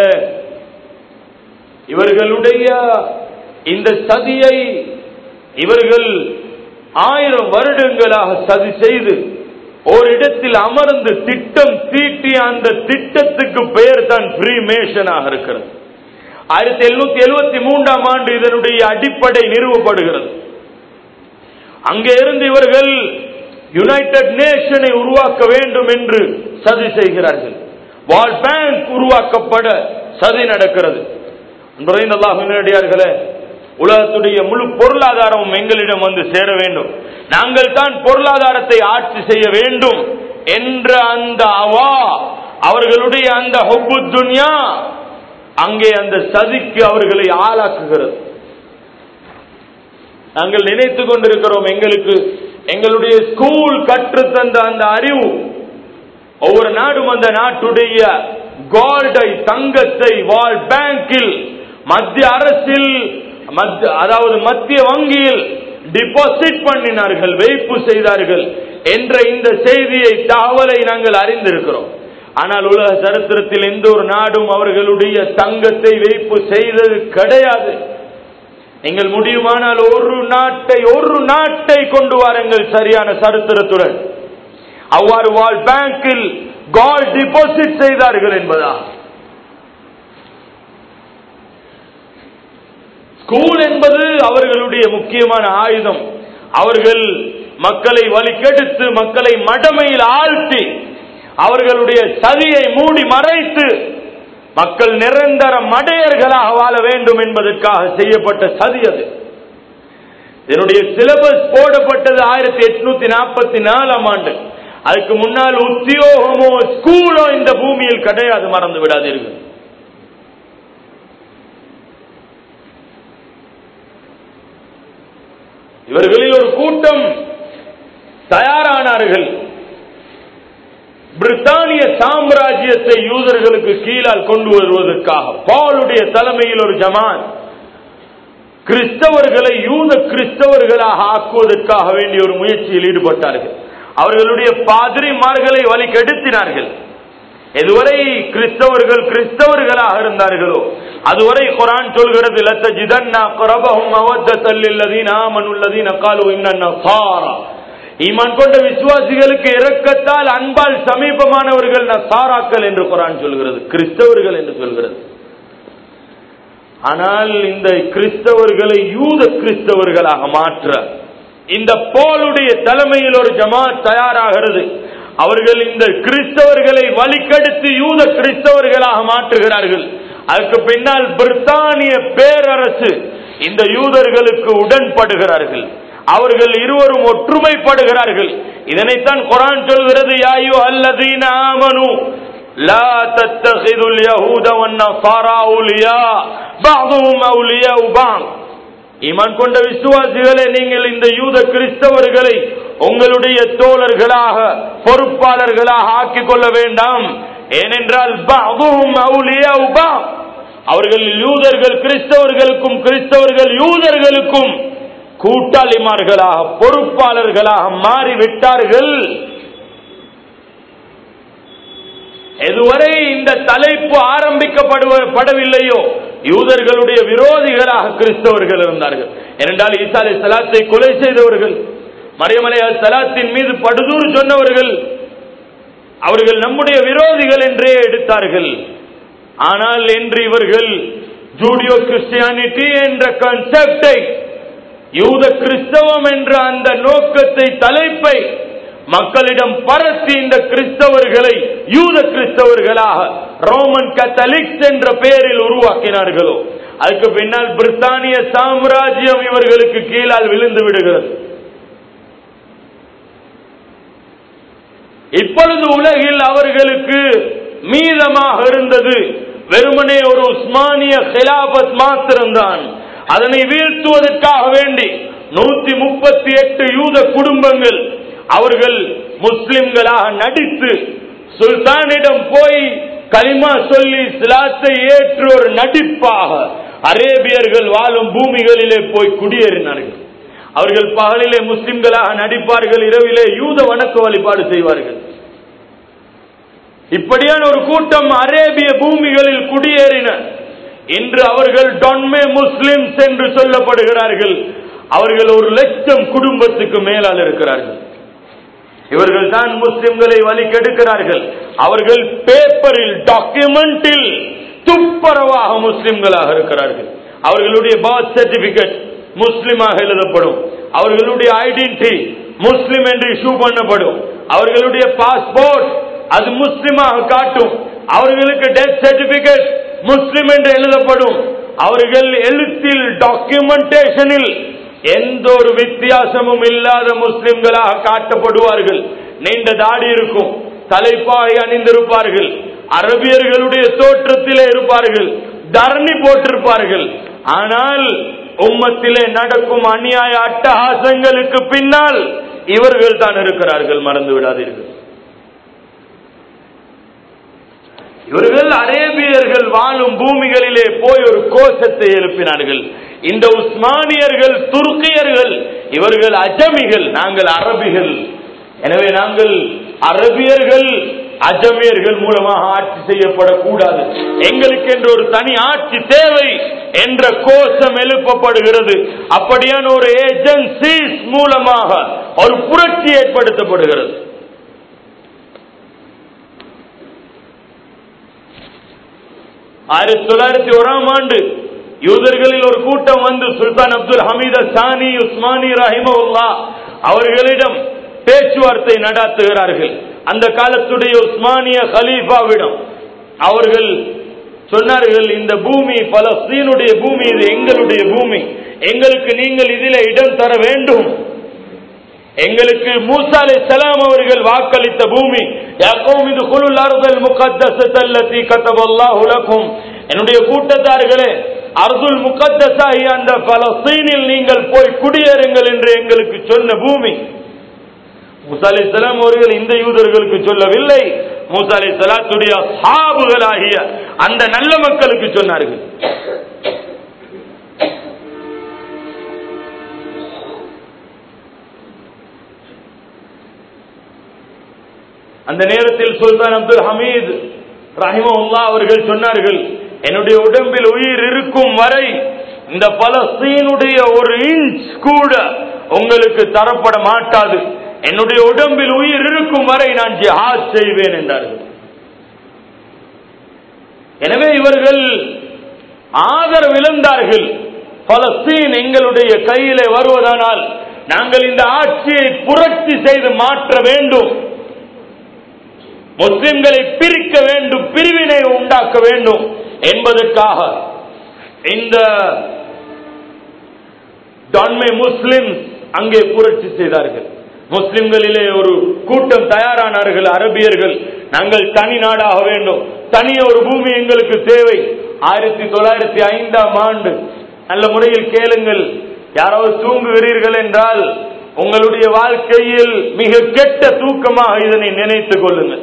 இவர்களுடைய இந்த சதியை இவர்கள் ஆயிரம் வருடங்களாக சதி செய்து ஓரிடத்தில் அமர்ந்து திட்டம் தீட்டிய அந்த திட்டத்துக்கு பெயர் தான் ஃப்ரீமேஷனாக இருக்கிறது ஆயிரத்தி எழுநூத்தி எழுபத்தி மூன்றாம் ஆண்டு இதனுடைய அடிப்படை நிறுவப்படுகிறது அங்கே இருந்து இவர்கள் யுனைடெட் நேஷனை உருவாக்க வேண்டும் என்று சதி செய்கிறார்கள் வால் பேங்க் உருவாக்கப்பட சதி நடக்கிறது அல்லாஹினடியார்களே உலகத்துடைய முழு பொருளாதாரமும் எங்களிடம் வந்து சேர வேண்டும் நாங்கள் தான் பொருளாதாரத்தை ஆட்சி செய்ய வேண்டும் என்ற அந்த அவா அவர்களுடைய அந்த ஹொப்பு துன்யா அங்கே அந்த சதிக்கு அவர்களை ஆளாக்குகிறது நாங்கள் நினைத்துக் கொண்டிருக்கிறோம் எங்களுக்கு எங்களுடைய ஸ்கூல் கற்றுத்தந்த அந்த அறிவு ஒவ்வொரு நாடும் அந்த நாட்டுடைய கோல்டை தங்கத்தை வால் பேங்கில் மத்திய அரசில் மத்திய- அதாவது மத்திய வங்கியில் டிபாசிட் பண்ணினார்கள் வைப்பு செய்தார்கள் என்ற இந்த செய்தியை தகவலை நாங்கள் அறிந்திருக்கிறோம் ஆனால் உலக சரித்திரத்தில் எந்த ஒரு நாடும் அவர்களுடைய தங்கத்தை வைப்பு செய்தது கிடையாது நீங்கள் முடியுமானால் ஒரு நாட்டை ஒரு நாட்டை கொண்டு வாருங்கள் சரியான சரித்திரத்துடன் அவ்வாறு வால் பேங்கில் கால் டிபாசிட் செய்தார்கள் என்பதா ஸ்கூல் என்பது அவர்களுடைய முக்கியமான ஆயுதம் அவர்கள் மக்களை வழிகெடுத்து மக்களை மடமையில் ஆழ்த்தி அவர்களுடைய சதியை மூடி மறைத்து மக்கள் நிரந்தர மடையர்களாக வாழ வேண்டும் என்பதற்காக செய்யப்பட்ட சதி அது இதனுடைய சிலபஸ் போடப்பட்டது ஆயிரத்தி எட்நூத்தி நாற்பத்தி நாலாம் ஆண்டு அதுக்கு முன்னால் உத்தியோகமோ ஸ்கூலோ இந்த பூமியில் கிடையாது மறந்து விடாதீர்கள் இவர்களில் ஒரு கூட்டம் தயாரானார்கள் பிரித்தானிய சாம்ராஜ்யத்தை யூதர்களுக்கு கீழால் கொண்டு வருவதற்காக பாலுடைய தலைமையில் ஒரு ஜமான் கிறிஸ்தவர்களை யூத கிறிஸ்தவர்களாக ஆக்குவதற்காக வேண்டிய ஒரு முயற்சியில் ஈடுபட்டார்கள் அவர்களுடைய பாதிரிமார்களை வழி கெடுத்தினார்கள் எதுவரை கிறிஸ்தவர்கள் கிறிஸ்தவர்களாக இருந்தார்களோ அதுவரை குரான் சொல்கிறது லத்த ஜிதன்னா குரபஹும் அவத்தல் இல்லதீன ஆமனுல்லதீன காலு இன்ன நசாரா ஈமான் கொண்ட விசுவாசிகளுக்கு இரக்கத்தால் அன்பால் சமீபமானவர்கள் நசாராக்கள் என்று குரான் சொல்கிறது கிறிஸ்தவர்கள் என்று சொல்கிறது ஆனால் இந்த கிறிஸ்தவர்களை யூத கிறிஸ்தவர்களாக மாற்ற இந்த போலுடைய தலைமையில் ஒரு ஜமாத் தயாராகிறது அவர்கள் இந்த கிறிஸ்தவர்களை வழிகெடுத்து யூத கிறிஸ்தவர்களாக மாற்றுகிறார்கள் அதுக்கு பின்னால் பிரித்தானிய பேரரசு இந்த யூதர்களுக்கு உடன்படுகிறார்கள் அவர்கள் இருவரும் ஒற்றுமைப்படுகிறார்கள் இதனைத்தான் குரான் சொல்கிறது யாயோ அல்லதீன ஆமனு لا تتخذوا اليهود والنصارى أولياء بعضهم أولياء بعض ஈமான் கொண்ட விசுவாசிகளே நீங்கள் இந்த யூத கிறிஸ்தவர்களை உங்களுடைய தோழர்களாக பொறுப்பாளர்களாக ஆக்கிக் கொள்ள வேண்டாம் ஏனென்றால் பஅதுஹும் அவுலியாஉ பஅத். அவர்கள் யூதர்கள் கிறிஸ்தவர்களுக்கும் கிறிஸ்தவர்கள் யூதர்களுக்கும் கூட்டாளிமார்களாக பொறுப்பாளர்களாக மாறிவிட்டார்கள் எதுவரை இந்த தலைப்பு ஆரம்பிக்கப்படவில்லையோ யூதர்களுடைய விரோதிகளாக கிறிஸ்தவர்கள் இருந்தார்கள் ஏனென்றால் ஈசா அலை சலாத்தை கொலை செய்தவர்கள் மரியமலை சலாத்தின் மீது படுதூர் சொன்னவர்கள் அவர்கள் நம்முடைய விரோதிகள் என்றே எடுத்தார்கள் ஆனால் என்று இவர்கள் ஜூடியோ கிறிஸ்டியானிட்டி என்ற கன்செப்டை யூத கிறிஸ்தவம் என்ற அந்த நோக்கத்தை தலைப்பை மக்களிடம் பரத்தி இந்த கிறிஸ்தவர்களை யூத கிறிஸ்தவர்களாக ரோமன் கத்தலிக்ஸ் என்ற பெயரில் உருவாக்கினார்களோ அதுக்கு பின்னால் பிரித்தானிய சாம்ராஜ்யம் இவர்களுக்கு கீழால் விழுந்து விடுகிறது இப்பொழுது உலகில் அவர்களுக்கு மீதமாக இருந்தது வெறுமனே ஒரு உஸ்மானிய ஹிலாபத் மாத்திரம்தான் அதனை வீழ்த்துவதற்காக வேண்டி நூத்தி முப்பத்தி எட்டு யூத குடும்பங்கள் அவர்கள் முஸ்லிம்களாக நடித்து சுல்தானிடம் போய் கலிமா சொல்லி இஸ்லாத்தை ஏற்று ஒரு நடிப்பாக அரேபியர்கள் வாழும் பூமிகளிலே போய் குடியேறினார்கள் அவர்கள் பகலிலே முஸ்லிம்களாக நடிப்பார்கள் இரவிலே யூத வணக்க வழிபாடு செய்வார்கள் இப்படியான ஒரு கூட்டம் அரேபிய பூமிகளில் குடியேறின இன்று அவர்கள் டொன்மே முஸ்லிம்ஸ் என்று சொல்லப்படுகிறார்கள் அவர்கள் ஒரு லட்சம் குடும்பத்துக்கு மேலால் இருக்கிறார்கள் இவர்கள் தான் முஸ்லிம்களை வழி கெடுக்கிறார்கள் அவர்கள் பேப்பரில் டாக்குமெண்டில் துப்பரவாக முஸ்லிம்களாக இருக்கிறார்கள் அவர்களுடைய பர்த் சர்டிபிகேட் முஸ்லிமாக எழுதப்படும் அவர்களுடைய ஐடென்டி முஸ்லிம் என்று இஷ்யூ பண்ணப்படும் அவர்களுடைய பாஸ்போர்ட் அது முஸ்லிமாக காட்டும் அவர்களுக்கு டெத் சர்டிபிகேட் முஸ்லிம் என்று எழுதப்படும் அவர்கள் எழுத்தில் டாக்குமெண்டேஷனில் எந்த ஒரு வித்தியாசமும் இல்லாத முஸ்லிம்களாக காட்டப்படுவார்கள் நீண்ட தாடி இருக்கும் தலைப்பாகை அணிந்திருப்பார்கள் அரபியர்களுடைய தோற்றத்திலே இருப்பார்கள் தரணி போட்டிருப்பார்கள் ஆனால் உம்மத்திலே நடக்கும் அநியாய அட்டகாசங்களுக்கு பின்னால் இவர்கள் தான் இருக்கிறார்கள் மறந்து விடாதீர்கள் இவர்கள் அரேபியர்கள் வாழும் பூமிகளிலே போய் ஒரு கோஷத்தை எழுப்பினார்கள் இந்த உஸ்மானியர்கள் துருக்கியர்கள் இவர்கள் அஜமிகள் நாங்கள் அரபிகள் எனவே நாங்கள் அரபியர்கள் அஜமியர்கள் மூலமாக ஆட்சி செய்யப்படக்கூடாது எங்களுக்கு என்று ஒரு தனி ஆட்சி தேவை என்ற கோஷம் எழுப்பப்படுகிறது அப்படியான ஒரு ஏஜென்சிஸ் மூலமாக ஒரு புரட்சி ஏற்படுத்தப்படுகிறது ஆயிரத்தி தொள்ளாயிரத்தி ஓராம் ஆண்டு யூதர்களில் ஒரு கூட்டம் வந்து சுல்தான் அப்துல் ஹமீத் சானி உஸ்மானி ரஹிமவுல்லா அவர்களிடம் பேச்சுவார்த்தை நடாத்துகிறார்கள் அந்த காலத்துடைய உஸ்மானிய ஹலீஃபாவிடம் அவர்கள் சொன்னார்கள் இந்த பூமி பலஸ்தீனுடைய பூமி இது எங்களுடைய பூமி எங்களுக்கு நீங்கள் இதில் இடம் தர வேண்டும் எங்களுக்கு மூசா அலை சலாம் அவர்கள் வாக்களித்த பூமி யாக்கோம் இது குலுல் அர்தல் முகத்தல்லத்தி கத்தபல்லாஹு லக்கும் என்னுடைய கூட்டத்தார்களே அர்துல் முகத்தசாகி அந்த பலஸ்தீனில் நீங்கள் போய் குடியேறுங்கள் என்று எங்களுக்கு சொன்ன பூமி மூசா அலை சலாம் அவர்கள் இந்த யூதர்களுக்கு சொல்லவில்லை மூசா அலை சலாத்துடைய சாபுகளாகிய அந்த நல்ல மக்களுக்கு சொன்னார்கள் அந்த நேரத்தில் சுல்தான் அப்துல் ஹமீத் ரஹிமவுல்லா அவர்கள் சொன்னார்கள் என்னுடைய உடம்பில் உயிர் இருக்கும் வரை இந்த பலஸ்தீனுடைய ஒரு இன்ச் கூட உங்களுக்கு தரப்பட மாட்டாது என்னுடைய உடம்பில் உயிர் இருக்கும் வரை நான் ஜிஹாத் செய்வேன் என்றார்கள் எனவே இவர்கள் ஆதரவு இழந்தார்கள் பலஸ்தீன் எங்களுடைய கையிலே வருவதானால் நாங்கள் இந்த ஆட்சியை புரட்சி செய்து மாற்ற வேண்டும் முஸ்லிம்களை பிரிக்க வேண்டும் பிரிவினை உண்டாக்க வேண்டும் என்பதற்காக இந்த டான்மை முஸ்லிம்ஸ் அங்கே புரட்சி செய்தார்கள் முஸ்லிம்களிலே ஒரு கூட்டம் தயாரானார்கள் அரபியர்கள் நாங்கள் தனி நாடாக வேண்டும் தனி ஒரு பூமி எங்களுக்கு தேவை ஆயிரத்தி தொள்ளாயிரத்தி ஐந்தாம் ஆண்டு நல்ல முறையில் கேளுங்கள் யாராவது தூங்குகிறீர்கள் என்றால் உங்களுடைய வாழ்க்கையில் மிக கெட்ட தூக்கமாக இதனை நினைத்துக் கொள்ளுங்கள்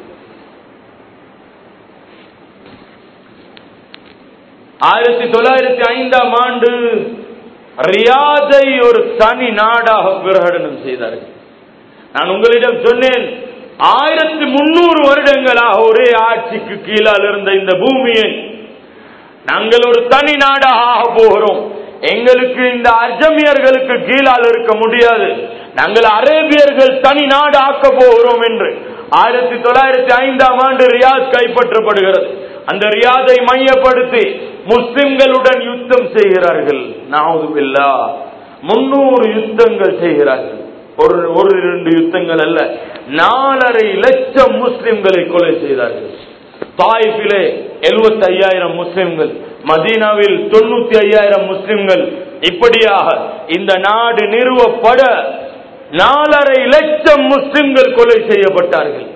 ஆயிரத்தி தொள்ளாயிரத்தி ஐந்தாம் ஆண்டு ரியாதை ஒரு தனி நாடாக பிரகடனம் செய்தார்கள் நான் உங்களிடம் சொன்னேன் ஆயிரத்தி முன்னூறு வருடங்களாக ஒரே ஆட்சிக்கு கீழால் இருந்த இந்த பூமியை நாங்கள் ஒரு தனி நாடாக ஆக போகிறோம் எங்களுக்கு இந்த அஜமியர்களுக்கு கீழால் இருக்க முடியாது நாங்கள் அரேபியர்கள் தனி நாடு ஆக்க போகிறோம் என்று ஆயிரத்தி தொள்ளாயிரத்தி ஐந்தாம் ஆண்டு ரியாத் கைப்பற்றப்படுகிறது அந்த ரியாதை மையப்படுத்தி முஸ்லிம்களுடன் யுத்தம் செய்கிறார்கள் நாவுதுபில்லா முன்னூறு யுத்தங்கள் செய்கிறார்கள் ஒரு ஒரு இரண்டு யுத்தங்கள் அல்ல நாலரை லட்சம் முஸ்லிம்களை கொலை செய்தார்கள் தாயிஃபிலே எழுபத்தி ஐயாயிரம் முஸ்லிம்கள் மதீனாவில் தொண்ணூத்தி ஐயாயிரம் முஸ்லிம்கள் இப்படியாக இந்த நாடு நிறுவப்பட நாலரை லட்சம் முஸ்லிம்கள் கொலை செய்யப்பட்டார்கள்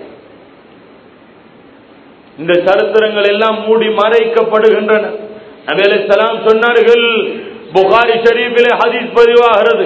இந்த சரித்திரங்கள் எல்லாம் மூடி மறைக்கப்படுகின்றன நபேல சலாம் சொன்னார்கள் புகாரி ஷரீஃபிலே ஹதீஸ் பதிவாகிறது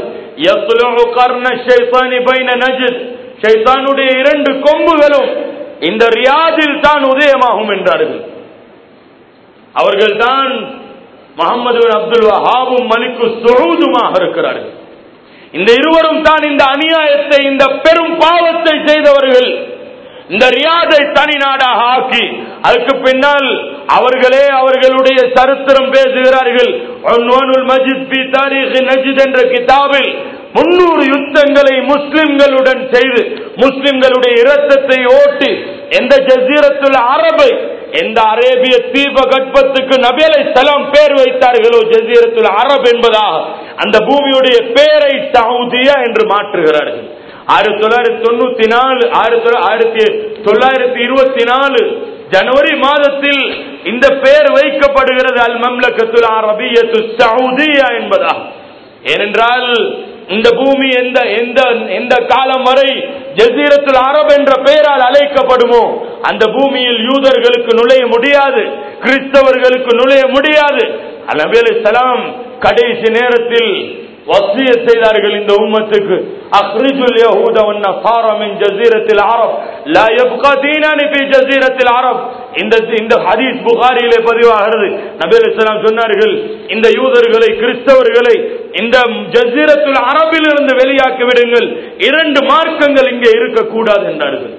ஷைத்தானுடைய இரண்டு கொம்புகளும் இந்த ரியாதில் தான் உதயமாகும் என்றார்கள் அவர்கள் தான் முகமது அப்துல் வஹாபும் மலிக்கு சுகூதுமாக இருக்கிறார்கள் இந்த இருவரும் தான் இந்த அநியாயத்தை இந்த பெரும் பாவத்தை செய்தவர்கள் இந்த ரியாதை தனி நாடாக ஆக்கி அதுக்கு பின்னால் அவர்களே அவர்களுடைய சரித்திரம் பேசுகிறார்கள் மஜித் பி தாரீக் நஜித் என்ற கிதாபில் முன்னூறு யுத்தங்களை முஸ்லிம்களுடன் செய்து முஸ்லிம்களுடைய இரத்தத்தை ஓட்டி எந்த ஜசீரத்துல் அரபை எந்த அரேபிய தீபகற்பத்துக்கு நபேலை ஸ்தலம் பேர் வைத்தார்களோ ஜசீரத்துல் அரப் என்பதாக அந்த பூமியுடைய பேரை சவுதியா என்று மாற்றுகிறார்கள் ஆயிரத்தி தொள்ளாயிரத்தி தொண்ணூத்தி நாலு ஆயிரத்தி ஆயிரத்தி தொள்ளாயிரத்தி இருபத்தி நாலு ஜனவரி மாதத்தில் இந்த பெயர் வைக்கப்படுகிறது அல் மம்லக்கத்துல் அரபியத்து சவுதியா என்பதா ஏனென்றால் இந்த பூமி எந்த எந்த எந்த காலம் வரை ஜசீரத்துல் அரப் என்ற பெயரால் அழைக்கப்படுமோ அந்த பூமியில் யூதர்களுக்கு நுழைய முடியாது கிறிஸ்தவர்களுக்கு நுழைய முடியாது அலபேல் சலாம் கடைசி நேரத்தில் வசிய செய்தார்கள் இந்த உம்மத்துக்கு அக்ரிஜுல் யஹூத வன் நஸாரா மின் ஜஸீரத்தில் அரப் லா யப்கா தீனானி ஃபீ ஜஸீரத்தில் அரப் இந்த இந்த ஹதீஸ் புகாரியிலே பதிவாகிறது நபி அலைஹிஸ்ஸலாம் சொன்னார்கள் இந்த யூதர்களை கிறிஸ்தவர்களை இந்த ஜஸீரத்துல் அரபில் இருந்து வெளியாக்கி விடுங்கள் இரண்டு மார்க்கங்கள் இங்கே இருக்கக்கூடாது என்றார்கள்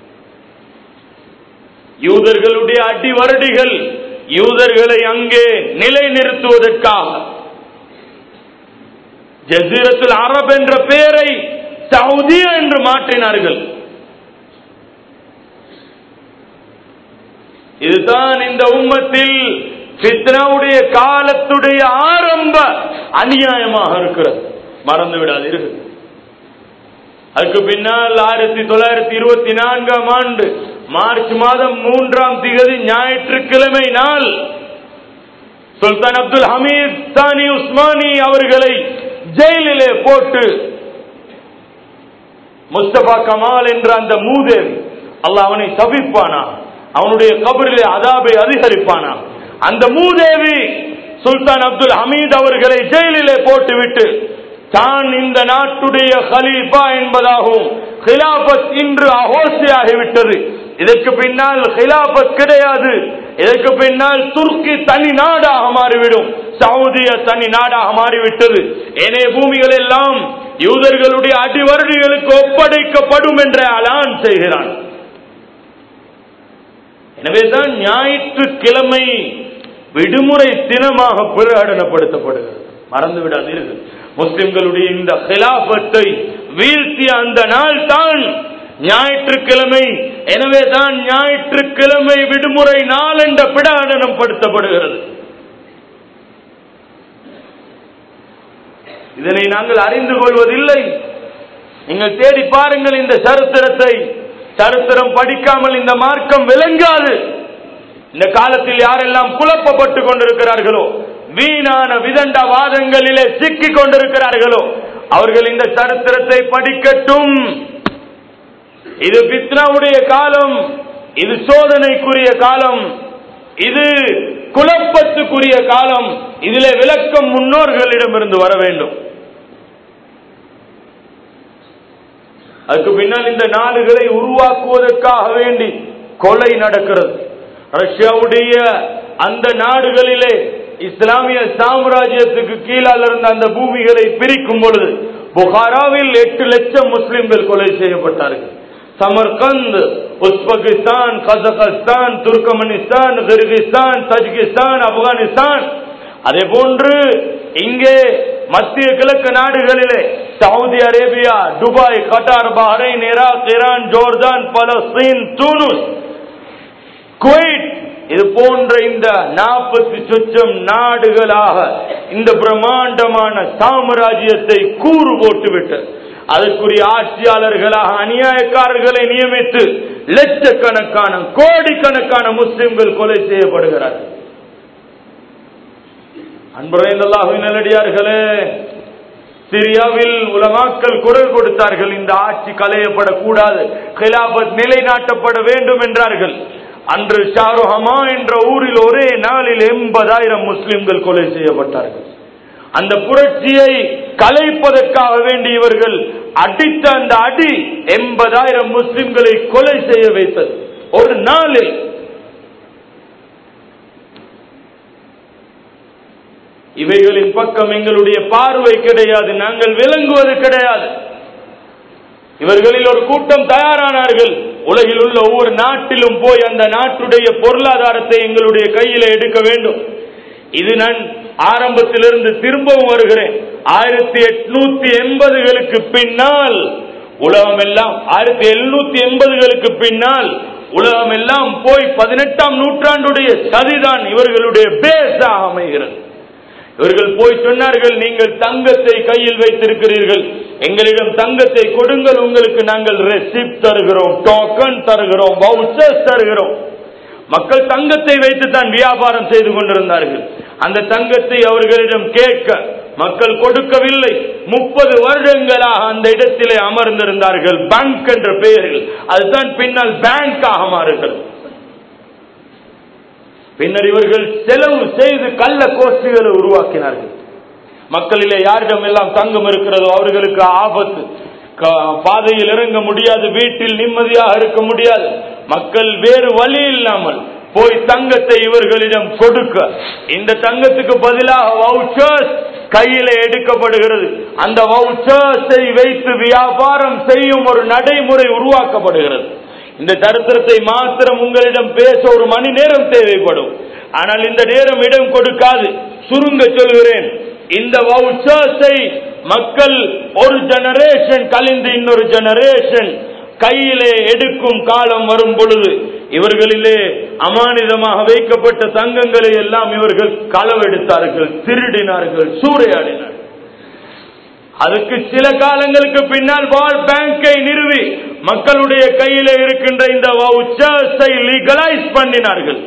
யூதர்களுடைய அடி வருடிகள் யூதர்களை அங்கே நிலைநிறுத்துவதற்காக ஜசீரத்துல் அரப் என்ற பெயரை சவுதியா என்று மாற்றினார்கள் இதுதான் இந்த உம்மத்தில் சித்னாவுடைய காலத்துடைய ஆரம்ப அநியாயமாக இருக்கிறது மறந்து விடாதீர்கள் அதுக்கு பின்னால் ஆயிரத்தி தொள்ளாயிரத்தி இருபத்தி நான்காம் ஆண்டு மார்ச் மாதம் மூன்றாம் திகதி ஞாயிற்றுக்கிழமை நாள் சுல்தான் அப்துல் ஹமீத் சானி உஸ்மானி அவர்களை ஜெயிலிலே போட்டு முஸ்தபா கமால் என்ற அந்த மூதேவி அல்லாஹ் அவனை தவிப்பானா அவனுடைய கபரிலே அதாபை அதிகரிப்பானா அந்த மூதேவி சுல்தான் அப்துல் ஹமீத் அவர்களை ஜெயிலிலே போட்டுவிட்டு தான் இந்த நாட்டுடைய ஹலீஃபா என்பதாகவும் ஹிலாபத் இன்று அகோசியாகிவிட்டது இதற்கு பின்னால் ஹிலாபத் கிடையாது இதற்கு பின்னால் துருக்கி தனி நாடாக மாறிவிடும் சவுதிய தனி நாடாக மாறிவிட்டது ஏனைய பூமிகள் எல்லாம் யூதர்களுடைய அடிவருடிகளுக்கு ஒப்படைக்கப்படும் என்ற அலான் செய்கிறான் எனவேதான் ஞாயிற்றுக்கிழமை விடுமுறை தினமாக பிரகடனப்படுத்தப்படுகிறது மறந்து விடாதீர்கள் முஸ்லிம்களுடைய இந்த ஹிலாபத்தை வீழ்த்திய அந்த நாள் தான் ஞாயிற்றுக்கிழமை எனவே தான் ஞாயிற்றுக்கிழமை விடுமுறை நாள் என்ற பிரகடனம் படுத்தப்படுகிறது இதனை நாங்கள் அறிந்து கொள்வதில்லை நீங்கள் தேடி பாருங்கள் இந்த சரித்திரத்தை சரித்திரம் படிக்காமல் இந்த மார்க்கம் விளங்காது இந்த காலத்தில் யாரெல்லாம் குழப்பப்பட்டு கொண்டிருக்கிறார்களோ வீணான விதண்ட வாதங்களிலே சிக்கிக் கொண்டிருக்கிறார்களோ அவர்கள் இந்த சரித்திரத்தை படிக்கட்டும் இது பித்னாவுடைய காலம் இது சோதனைக்குரிய காலம் இது குழப்பத்துக்குரிய காலம் இதிலே விளக்கம் முன்னோர்களிடமிருந்து வர வேண்டும் அதுக்கு பின்னால் இந்த நாடுகளை உருவாக்குவதற்காக வேண்டி கொலை நடக்கிறது ரஷ்யாவுடைய அந்த நாடுகளிலே இஸ்லாமிய சாம்ராஜ்யத்துக்கு கீழால் இருந்த அந்த பூமிகளை பிரிக்கும் பொழுது புகாராவில் எட்டு லட்சம் முஸ்லிம்கள் கொலை செய்யப்பட்டார்கள் Samarkand Uzbekistan Kazakhstan Turkmenistan Kyrgyzstan Tajikistan Afghanistan அதே போன்று இங்கே மத்திய கிழக்கு நாடுகளிலே Saudi Arabia Dubai Qatar Bahrain Iraq Iran Jordan Palestine தூனுஸ் குவைட் இது போன்ற இந்த நாற்பத்தி சொச்சம் நாடுகளாக இந்த பிரம்மாண்டமான சாம்ராஜ்யத்தை கூறு போட்டுவிட்டது அதற்குரிய ஆட்சியாளர்களாக அநியாயக்காரர்களை நியமித்து லட்சக்கணக்கான கோடிக்கணக்கான முஸ்லிம்கள் கொலை செய்யப்படுகிறார்கள் அன்புரைந்தல்லாஹின் நல்லடியார்களே சிரியாவில் உலமாக்கள் குரல் கொடுத்தார்கள் இந்த ஆட்சி களையப்படக்கூடாது கிலாபத் நிலைநாட்டப்பட வேண்டும் என்றார்கள் அன்று ஷாருஹமா என்ற ஊரில் ஒரே நாளில் எண்பதாயிரம் முஸ்லிம்கள் கொலை செய்யப்பட்டார்கள் அந்த புரட்சியை கலைப்பதற்காக வேண்டி இவர்கள் அடித்த அந்த அடி எண்பதாயிரம் முஸ்லிம்களை கொலை செய்ய வைத்தது ஒரு நாளில் இவைகளின் பக்கம் எங்களுடைய பார்வை கிடையாது நாங்கள் விளங்குவது கிடையாது இவர்களில் ஒரு கூட்டம் தயாரானார்கள் உலகில் உள்ள ஒவ்வொரு நாட்டிலும் போய் அந்த நாட்டுடைய பொருளாதாரத்தை எங்களுடைய கையில எடுக்க வேண்டும் இது நான் ஆரம்பத்திலிருந்து திரும்பவும் வருகிறேன் ஆயிரத்தி எட்நூத்தி எண்பதுகளுக்கு பின்னால் உலகம் எல்லாம் ஆயிரத்தி எழுநூத்தி எண்பதுகளுக்கு பின்னால் உலகம் எல்லாம் போய் பதினெட்டாம் நூற்றாண்டுடைய சதிதான் இவர்களுடைய பேஸாக அமைகிறது இவர்கள் போய் சொன்னார்கள் நீங்கள் தங்கத்தை கையில் வைத்திருக்கிறீர்கள் எங்களிடம் தங்கத்தை கொடுங்கள் உங்களுக்கு நாங்கள் ரெசிப்ட் தருகிறோம் டோக்கன் தருகிறோம் வவுச்சர்ஸ் தருகிறோம் மக்கள் தங்கத்தை வைத்து தான் வியாபாரம் செய்து கொண்டிருந்தார்கள் அந்த தங்கத்தை அவர்களிடம் கேட்க மக்கள் கொடுக்கவில்லை முப்பது வருடங்களாக அந்த இடத்திலே அமர்ந்திருந்தார்கள் பேங்க் என்ற பெயரில் அதுதான் பின்னால் பேங்காக மாறுகிறது பின்னர் இவர்கள் செலவு செய்து கள்ள கோஷ்டிகளை உருவாக்கினார்கள் மக்களிலே யாரிடம் எல்லாம் தங்கம் இருக்கிறதோ அவர்களுக்கு ஆபத்து பாதையில் இறங்க முடியாது வீட்டில் நிம்மதியாக இருக்க முடியாது மக்கள் வேறு வழி இல்லாமல் போய் தங்கத்தை இவர்களிடம் கொடுக்க இந்த தங்கத்துக்கு பதிலாக வவுச்சர்ஸ் கையில எடுக்கப்படுகிறது அந்த வவுச்சர்ஸை வைத்து வியாபாரம் செய்யும் ஒரு நடைமுறை உருவாக்கப்படுகிறது இந்த சரித்திரத்தை மாத்திரம் உங்களிடம் பேச ஒரு மணி நேரம் தேவைப்படும் ஆனால் இந்த நேரம் இடம் கொடுக்காது சுருங்க சொல்கிறேன் இந்த வவுச்சர்ஸை மக்கள் ஒரு ஜெனரேஷன் கலிந்து இன்னொரு ஜெனரேஷன் கையிலே எடுக்கும் காலம் வரும் பொழுது இவர்களிலே அமானிதமாக வைக்கப்பட்ட தங்கங்களை எல்லாம் இவர்கள் களவெடுத்தார்கள் திருடினார்கள் சூறையாடினார்கள் அதுக்கு சில காலங்களுக்கு பின்னால் வால் பேங்கை நிறுவி மக்களுடைய கையில இருக்கின்ற இந்த வவுச்சர்ஸை லீகலைஸ் பண்ணினார்கள்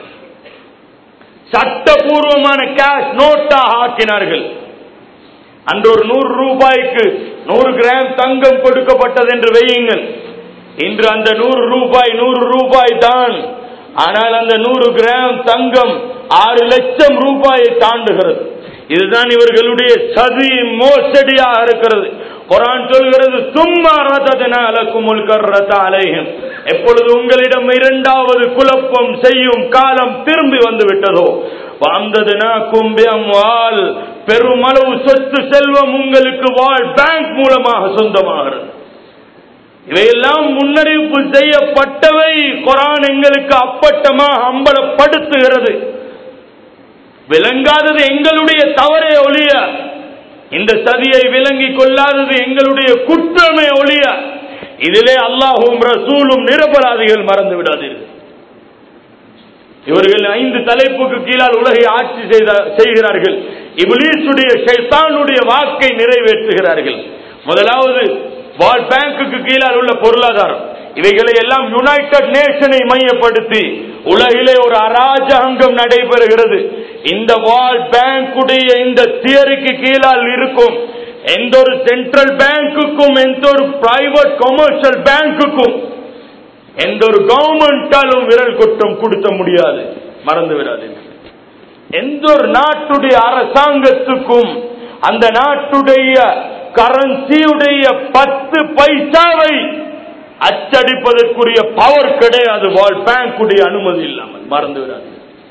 சட்டபூர்வமான கேஷ் நோட்டாக ஆக்கினார்கள் அன்று ஒரு நூறு ரூபாய்க்கு நூறு கிராம் தங்கம் கொடுக்கப்பட்டது என்று வையுங்கள் இன்று அந்த நூறு ரூபாய் நூறு ரூபாய் தான் ஆனால் அந்த நூறு கிராம் தங்கம் ஆறு லட்சம் ரூபாயை தாண்டுகிறது இதுதான் இவர்களுடைய சதி மோசடியாக இருக்கிறது குரான் சொல்கிறது சும்மா ரதனாலக்குமுல் கர்ரதாலயம் எப்பொழுது உங்களிடம் இரண்டாவது குழப்பம் செய்யும் காலம் திரும்பி வந்து விட்டதோ வந்ததுனா கும்பியம் வால் பெருமளவு சொத்து செல்வம் உங்களுக்கு வாழ் பேங்க் மூலமாக சொந்தமாகிறது இவையெல்லாம் முன்னறிவிப்பு செய்யப்பட்டவை குரான் எங்களுக்கு அப்பட்டமாக அம்பலப்படுத்துகிறது விளங்காதது எங்களுடைய தவறே ஒழிய இந்த சதியை விளங்கி கொள்ளாதது எங்களுடைய குற்றமே ஒழிய இதிலே அல்லாஹும் ரசூலும் நிரபராதிகள் மறந்து விடாதீர்கள் இவர்கள் ஐந்து தலைப்புக்கு கீழால் உலகை ஆட்சி செய்த செய்கிறார்கள் இபிலீசுடைய ஷைத்தானுடைய வாக்கை நிறைவேற்றுகிறார்கள் முதலாவது வால் பேங்குக்கு கீழால் உள்ள பொருளாதாரம் இவைகளை எல்லாம் யுனைடெட் நேஷனை மையப்படுத்தி உலகிலே ஒரு அராஜகம் நடைபெறுகிறது இந்த வால் பேங்குடைய இந்த தியரிக்கு கீழால் இருக்கும் எந்த ஒரு சென்ட்ரல் பேங்குக்கும் எந்த ஒரு பிரைவேட் கமர்ஷியல் பேங்குக்கும் எந்த ஒரு கவர்மெண்டாலும் விரல் குற்றம் கொடுத்த முடியாது மறந்து விடாதீங்க எந்த ஒரு நாட்டுடைய அரசாங்கத்துக்கும் அந்த நாட்டுடைய கரன்சியுடைய பத்து பைசாவை அச்சடிப்பதற்குரிய பவர் கிடையாது வேர்ல்ட் பேங்குடைய அனுமதி இல்லாமல் மறந்து விடாது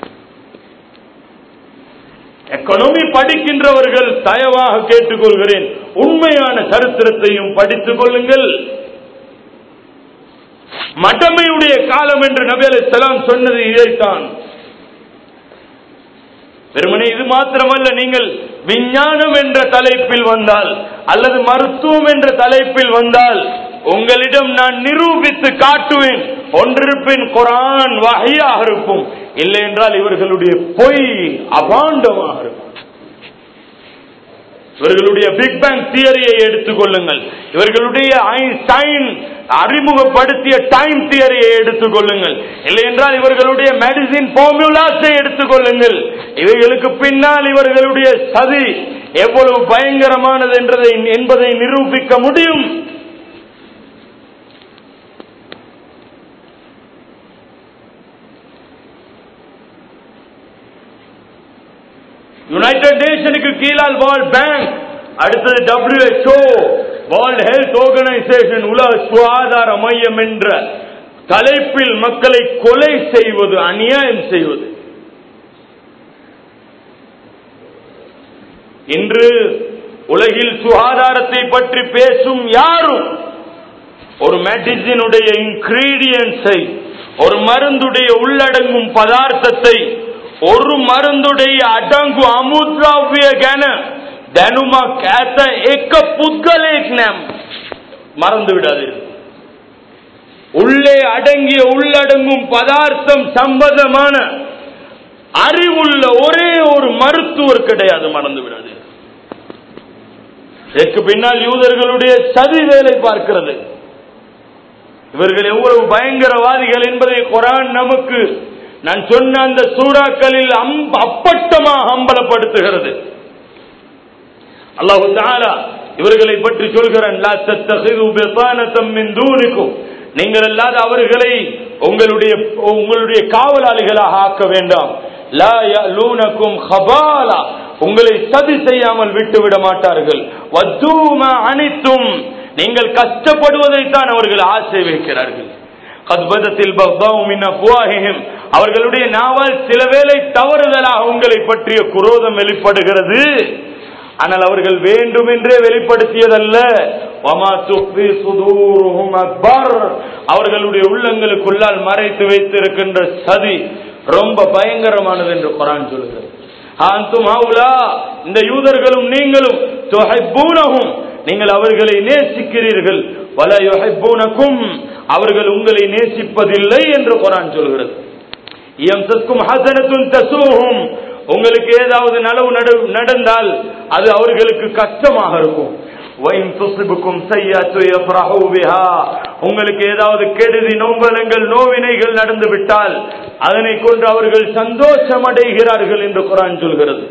எக்கனாமி படிக்கின்றவர்கள் தயவாக கேட்டுக்கொள்கிறேன் உண்மையான சரித்திரத்தையும் படித்துக் கொள்ளுங்கள் மடமையுடைய காலம் என்று நபி அலைஹிஸ்ஸலாம் சொன்னது இதைத்தான் வெறுமனே இது மாத்திரமல்ல நீங்கள் விஞ்ஞானம் என்ற தலைப்பில் வந்தால் அல்லது மருத்துவம் என்ற தலைப்பில் வந்தால் உங்களிடம் நான் நிரூபித்து காட்டுவேன் ஒன்றிருப்பின் குரான் வகையாக இருக்கும் இல்லை என்றால் இவர்களுடைய பொய் அபாண்டமாக இருக்கும் இவர்களுடைய பிக் பேங் தியரியை எடுத்துக்கொள்ளுங்கள் இவர்களுடைய ஐன்ஸ்டைன் அறிமுகப்படுத்திய டைம் தியரியை எடுத்துக் கொள்ளுங்கள் இல்லை என்றால் இவர்களுடைய மெடிசின் ஃபார்முலாஸை எடுத்துக் கொள்ளுங்கள் இவைகளுக்கு பின்னால் இவர்களுடைய சதி எவ்வளவு பயங்கரமானது என்றதை என்பதை நிரூபிக்க முடியும் யுனைடெட் நேஷனுக்கு கீழால் வேர்ல்ட் பேங்க் அடுத்தது டபிள்யூஹெச்ஓ வேர்ல்ட் ஹெல்த் ஆர்கனைசேஷன் உலக சுகாதார மையம் என்ற தலைப்பில் மக்களை கொலை செய்வது அநியாயம் செய்வது இன்று உலகில் சுகாதாரத்தை பற்றி பேசும் யாரும் ஒரு மெடிசினுடைய இன்கிரீடியன்ஸை ஒரு மருந்துடைய உள்ளடங்கும் பதார்த்தத்தை ஒரு මරුන්දුடைய අඩංගු අමුද්‍රව්‍ය ගැන දැනුමක් ඇත එක පුද්ගලයෙක් නම් மறந்து விடாதீர்கள் உள்ளே அடங்கிய உள்ளடங்கும் பதார்த்தம் சம்பந்தமான அறிவுள்ள ஒரே ஒரு மருத்துவர் கிடையாது மறந்து விடாதீர்கள் இதற்கு பின்னால் யூதர்களுடைய சதி வேலை பார்க்கிறது இவர்கள் எவ்வளவு பயங்கரவாதிகள் என்பதை குரான் நமக்கு நான் சொன்ன அந்த சூறாக்களில் அம்ப- அப்பட்டமாக அம்பலப்படுத்துகிறது அல்லாஹு தாலா இவர்களை பற்றி சொல்கிறான் "லா தத்தகிது பிதானத்தம் மின் தூனிக்கும்." நீங்கள் அல்லாத அவர்களை உங்களுடைய உங்களுடைய காவலாளிகளாக ஆக்க வேண்டாம் லா யலூனக்கும் ஹபாலா உங்களை சதி செய்யாமல் விட்டுவிட மாட்டார்கள் வத்தூமா அனித்தும் நீங்கள் கஷ்டப்படுவதைத்தான் அவர்கள் ஆசை வைக்கிறார்கள் கத்பதத்தில் மின் அஃப்வாஹிஹிம் அவர்களுடைய நாவால் சில வேளை தவறுதலாக உங்களை பற்றிய குரோதம் வெளிப்படுகிறது ஆனால் அவர்கள் வேண்டுமென்றே வெளிப்படுத்தியதல்ல வமா துஃபி சுதூருஹும் அக்பர் அவர்களுடைய உள்ளங்களுக்குள்ளால் மறைத்து வைத்திருக்கின்ற சதி ரொம்ப பயங்கரமானது என்று குரான் சொல்கிறது ஆந்தும் ஹவுலா இந்த யூதர்களும் நீங்களும் துஹிப்பூனஹும் நீங்கள் அவர்களை நேசிக்கிறீர்கள் வல யுஹிப்பூனக்கும் அவர்கள் உங்களை நேசிப்பதில்லை என்று குரான் சொல்கிறது எம்சத்கும் ஹசனத்துன் தசூஹும் உங்களுக்கு ஏதாவது நலவு நடு- நடந்தால் அது அவர்களுக்கு கஷ்டமாக இருக்கும் وَإِن تُصِبْكُمْ سَيِّئَةٌ يَفْرَحُوا بِهَا உங்களுக்கு ஏதாவது கெடுதி நோம்பலங்கள் நோவினைகள் நடந்து விட்டால் அதனை கொண்டு அவர்கள் சந்தோஷம் அடைகிறார்கள் என்று குரான் சொல்கிறது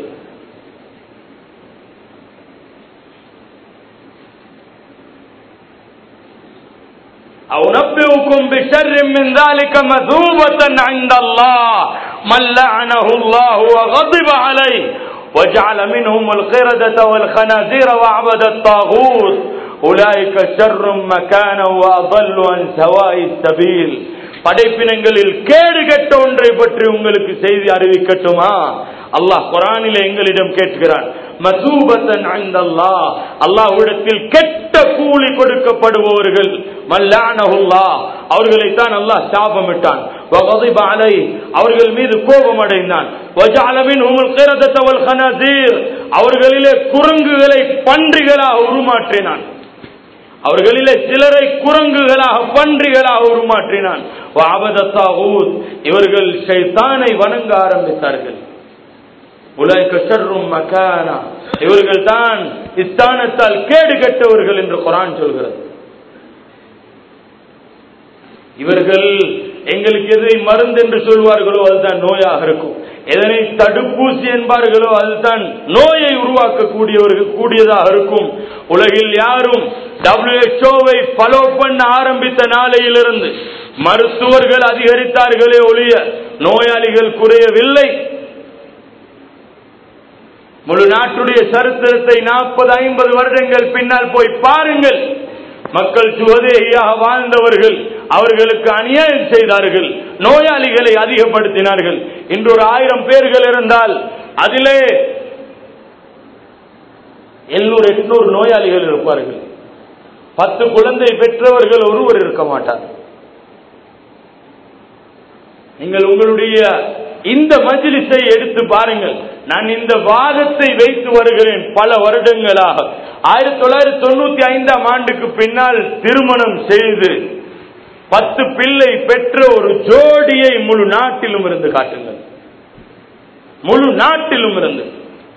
أو نبئكم بشر من ذلك مثوبة عند الله من لعنه الله وغضب عليه وجعل منهم القردة والخنازير وعبد الطاغوت أولئك شر مكانا وأضل عن سواء السبيل படைப்பினங்களில் கேடு கெட்ட ஒன்றை பற்றி உங்களுக்கு செய்தி அறிவிக்கட்டுமா அல்லாஹ் குரானிலே எங்களிடம் கேட்கிறான் மசூபத்தன் அல்லாஹ் அல்லாஹ்விடத்தில் கெட்ட கூலி கொடுக்கப்படுபவர்கள் மல்லானஹுல்லா அவர்களைத்தான் அல்லாஹ் சாபமிட்டான் வகதிப அலை அவர்கள் மீது கோபம் அடைந்தான் வஜஅல மின்ஹுமுல் கிரதத வல் கனாசீர் அவர்களிலே குரங்குகளை பன்றிகளாக உருமாற்றினான் அவர்களிலே சிலரை குரங்குகளாக பன்றிகளாக உருமாற்றினான் வஅபத தாகூத் இவர்கள் ஷைத்தானை வணங்க ஆரம்பித்தார்கள் உலக ஷர்ரும் மக்கானா இவர்கள் தான் இஸ்தானத்தால் கேடு கெட்டவர்கள் என்று குரான் சொல்கிறது இவர்கள் எங்களுக்கு எதை மருந்து என்று சொல்வார்களோ அதுதான் நோயாக இருக்கும் எதனை தடுப்பூசி என்பார்களோ அதுதான் நோயை உருவாக்கக்கூடியவர்கள் கூடியதாக இருக்கும் உலகில் யாரும் டபிள்யூஹெச்ஓவை ஃபாலோ பண்ண ஆரம்பித்த நாளையிலிருந்து மருத்துவர்கள் அதிகரித்தார்களே ஒழிய நோயாளிகள் குறையவில்லை முழு நாட்டுடைய சரித்திரத்தை நாற்பது ஐம்பது வருடங்கள் பின்னால் போய் பாருங்கள் மக்கள் சுவதேகியாக வாழ்ந்தவர்கள் அவர்களுக்கு அநியாயம் செய்தார்கள் நோயாளிகளை அதிகப்படுத்தினார்கள் இன்று ஒரு ஆயிரம் பேர்கள் இருந்தால் அதிலே எழுநூறு எட்நூறு நோயாளிகள் இருப்பார்கள் பத்து குழந்தை பெற்றவர்கள் ஒருவர் இருக்க மாட்டார் நீங்கள் உங்களுடைய இந்த மஜிலிஸை எடுத்து பாருங்கள் நான் இந்த வாதத்தை வைத்து வருகிறேன் பல வருடங்களாக ஆயிரத்தி தொள்ளாயிரத்தி தொண்ணூத்தி ஐந்தாம் ஆண்டுக்கு பின்னால் திருமணம் செய்து பத்து பிள்ளை பெற்ற ஒரு ஜோடியை முழு நாட்டிலும் இருந்து காட்டுங்கள் முழு நாட்டிலும் இருந்து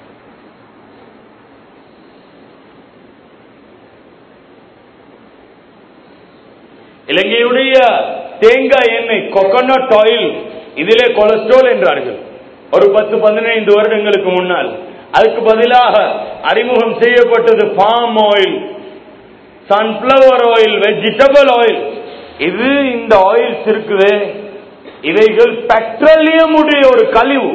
இலங்கையுடைய தேங்காய் எண்ணெய் கொக்கனட் ஆயில் இதிலே கொலஸ்ட்ரால் என்றார்கள் ஒரு பத்து பதினைந்து வருடங்களுக்கு முன்னால் அதுக்கு பதிலாக அறிமுகம் செய்யப்பட்டது palm oil sunflower oil vegetable oil இது இந்த ஆயில்ஸ் இருக்குது இவைகள் பெட்ரோலியம் உடைய ஒரு கழிவு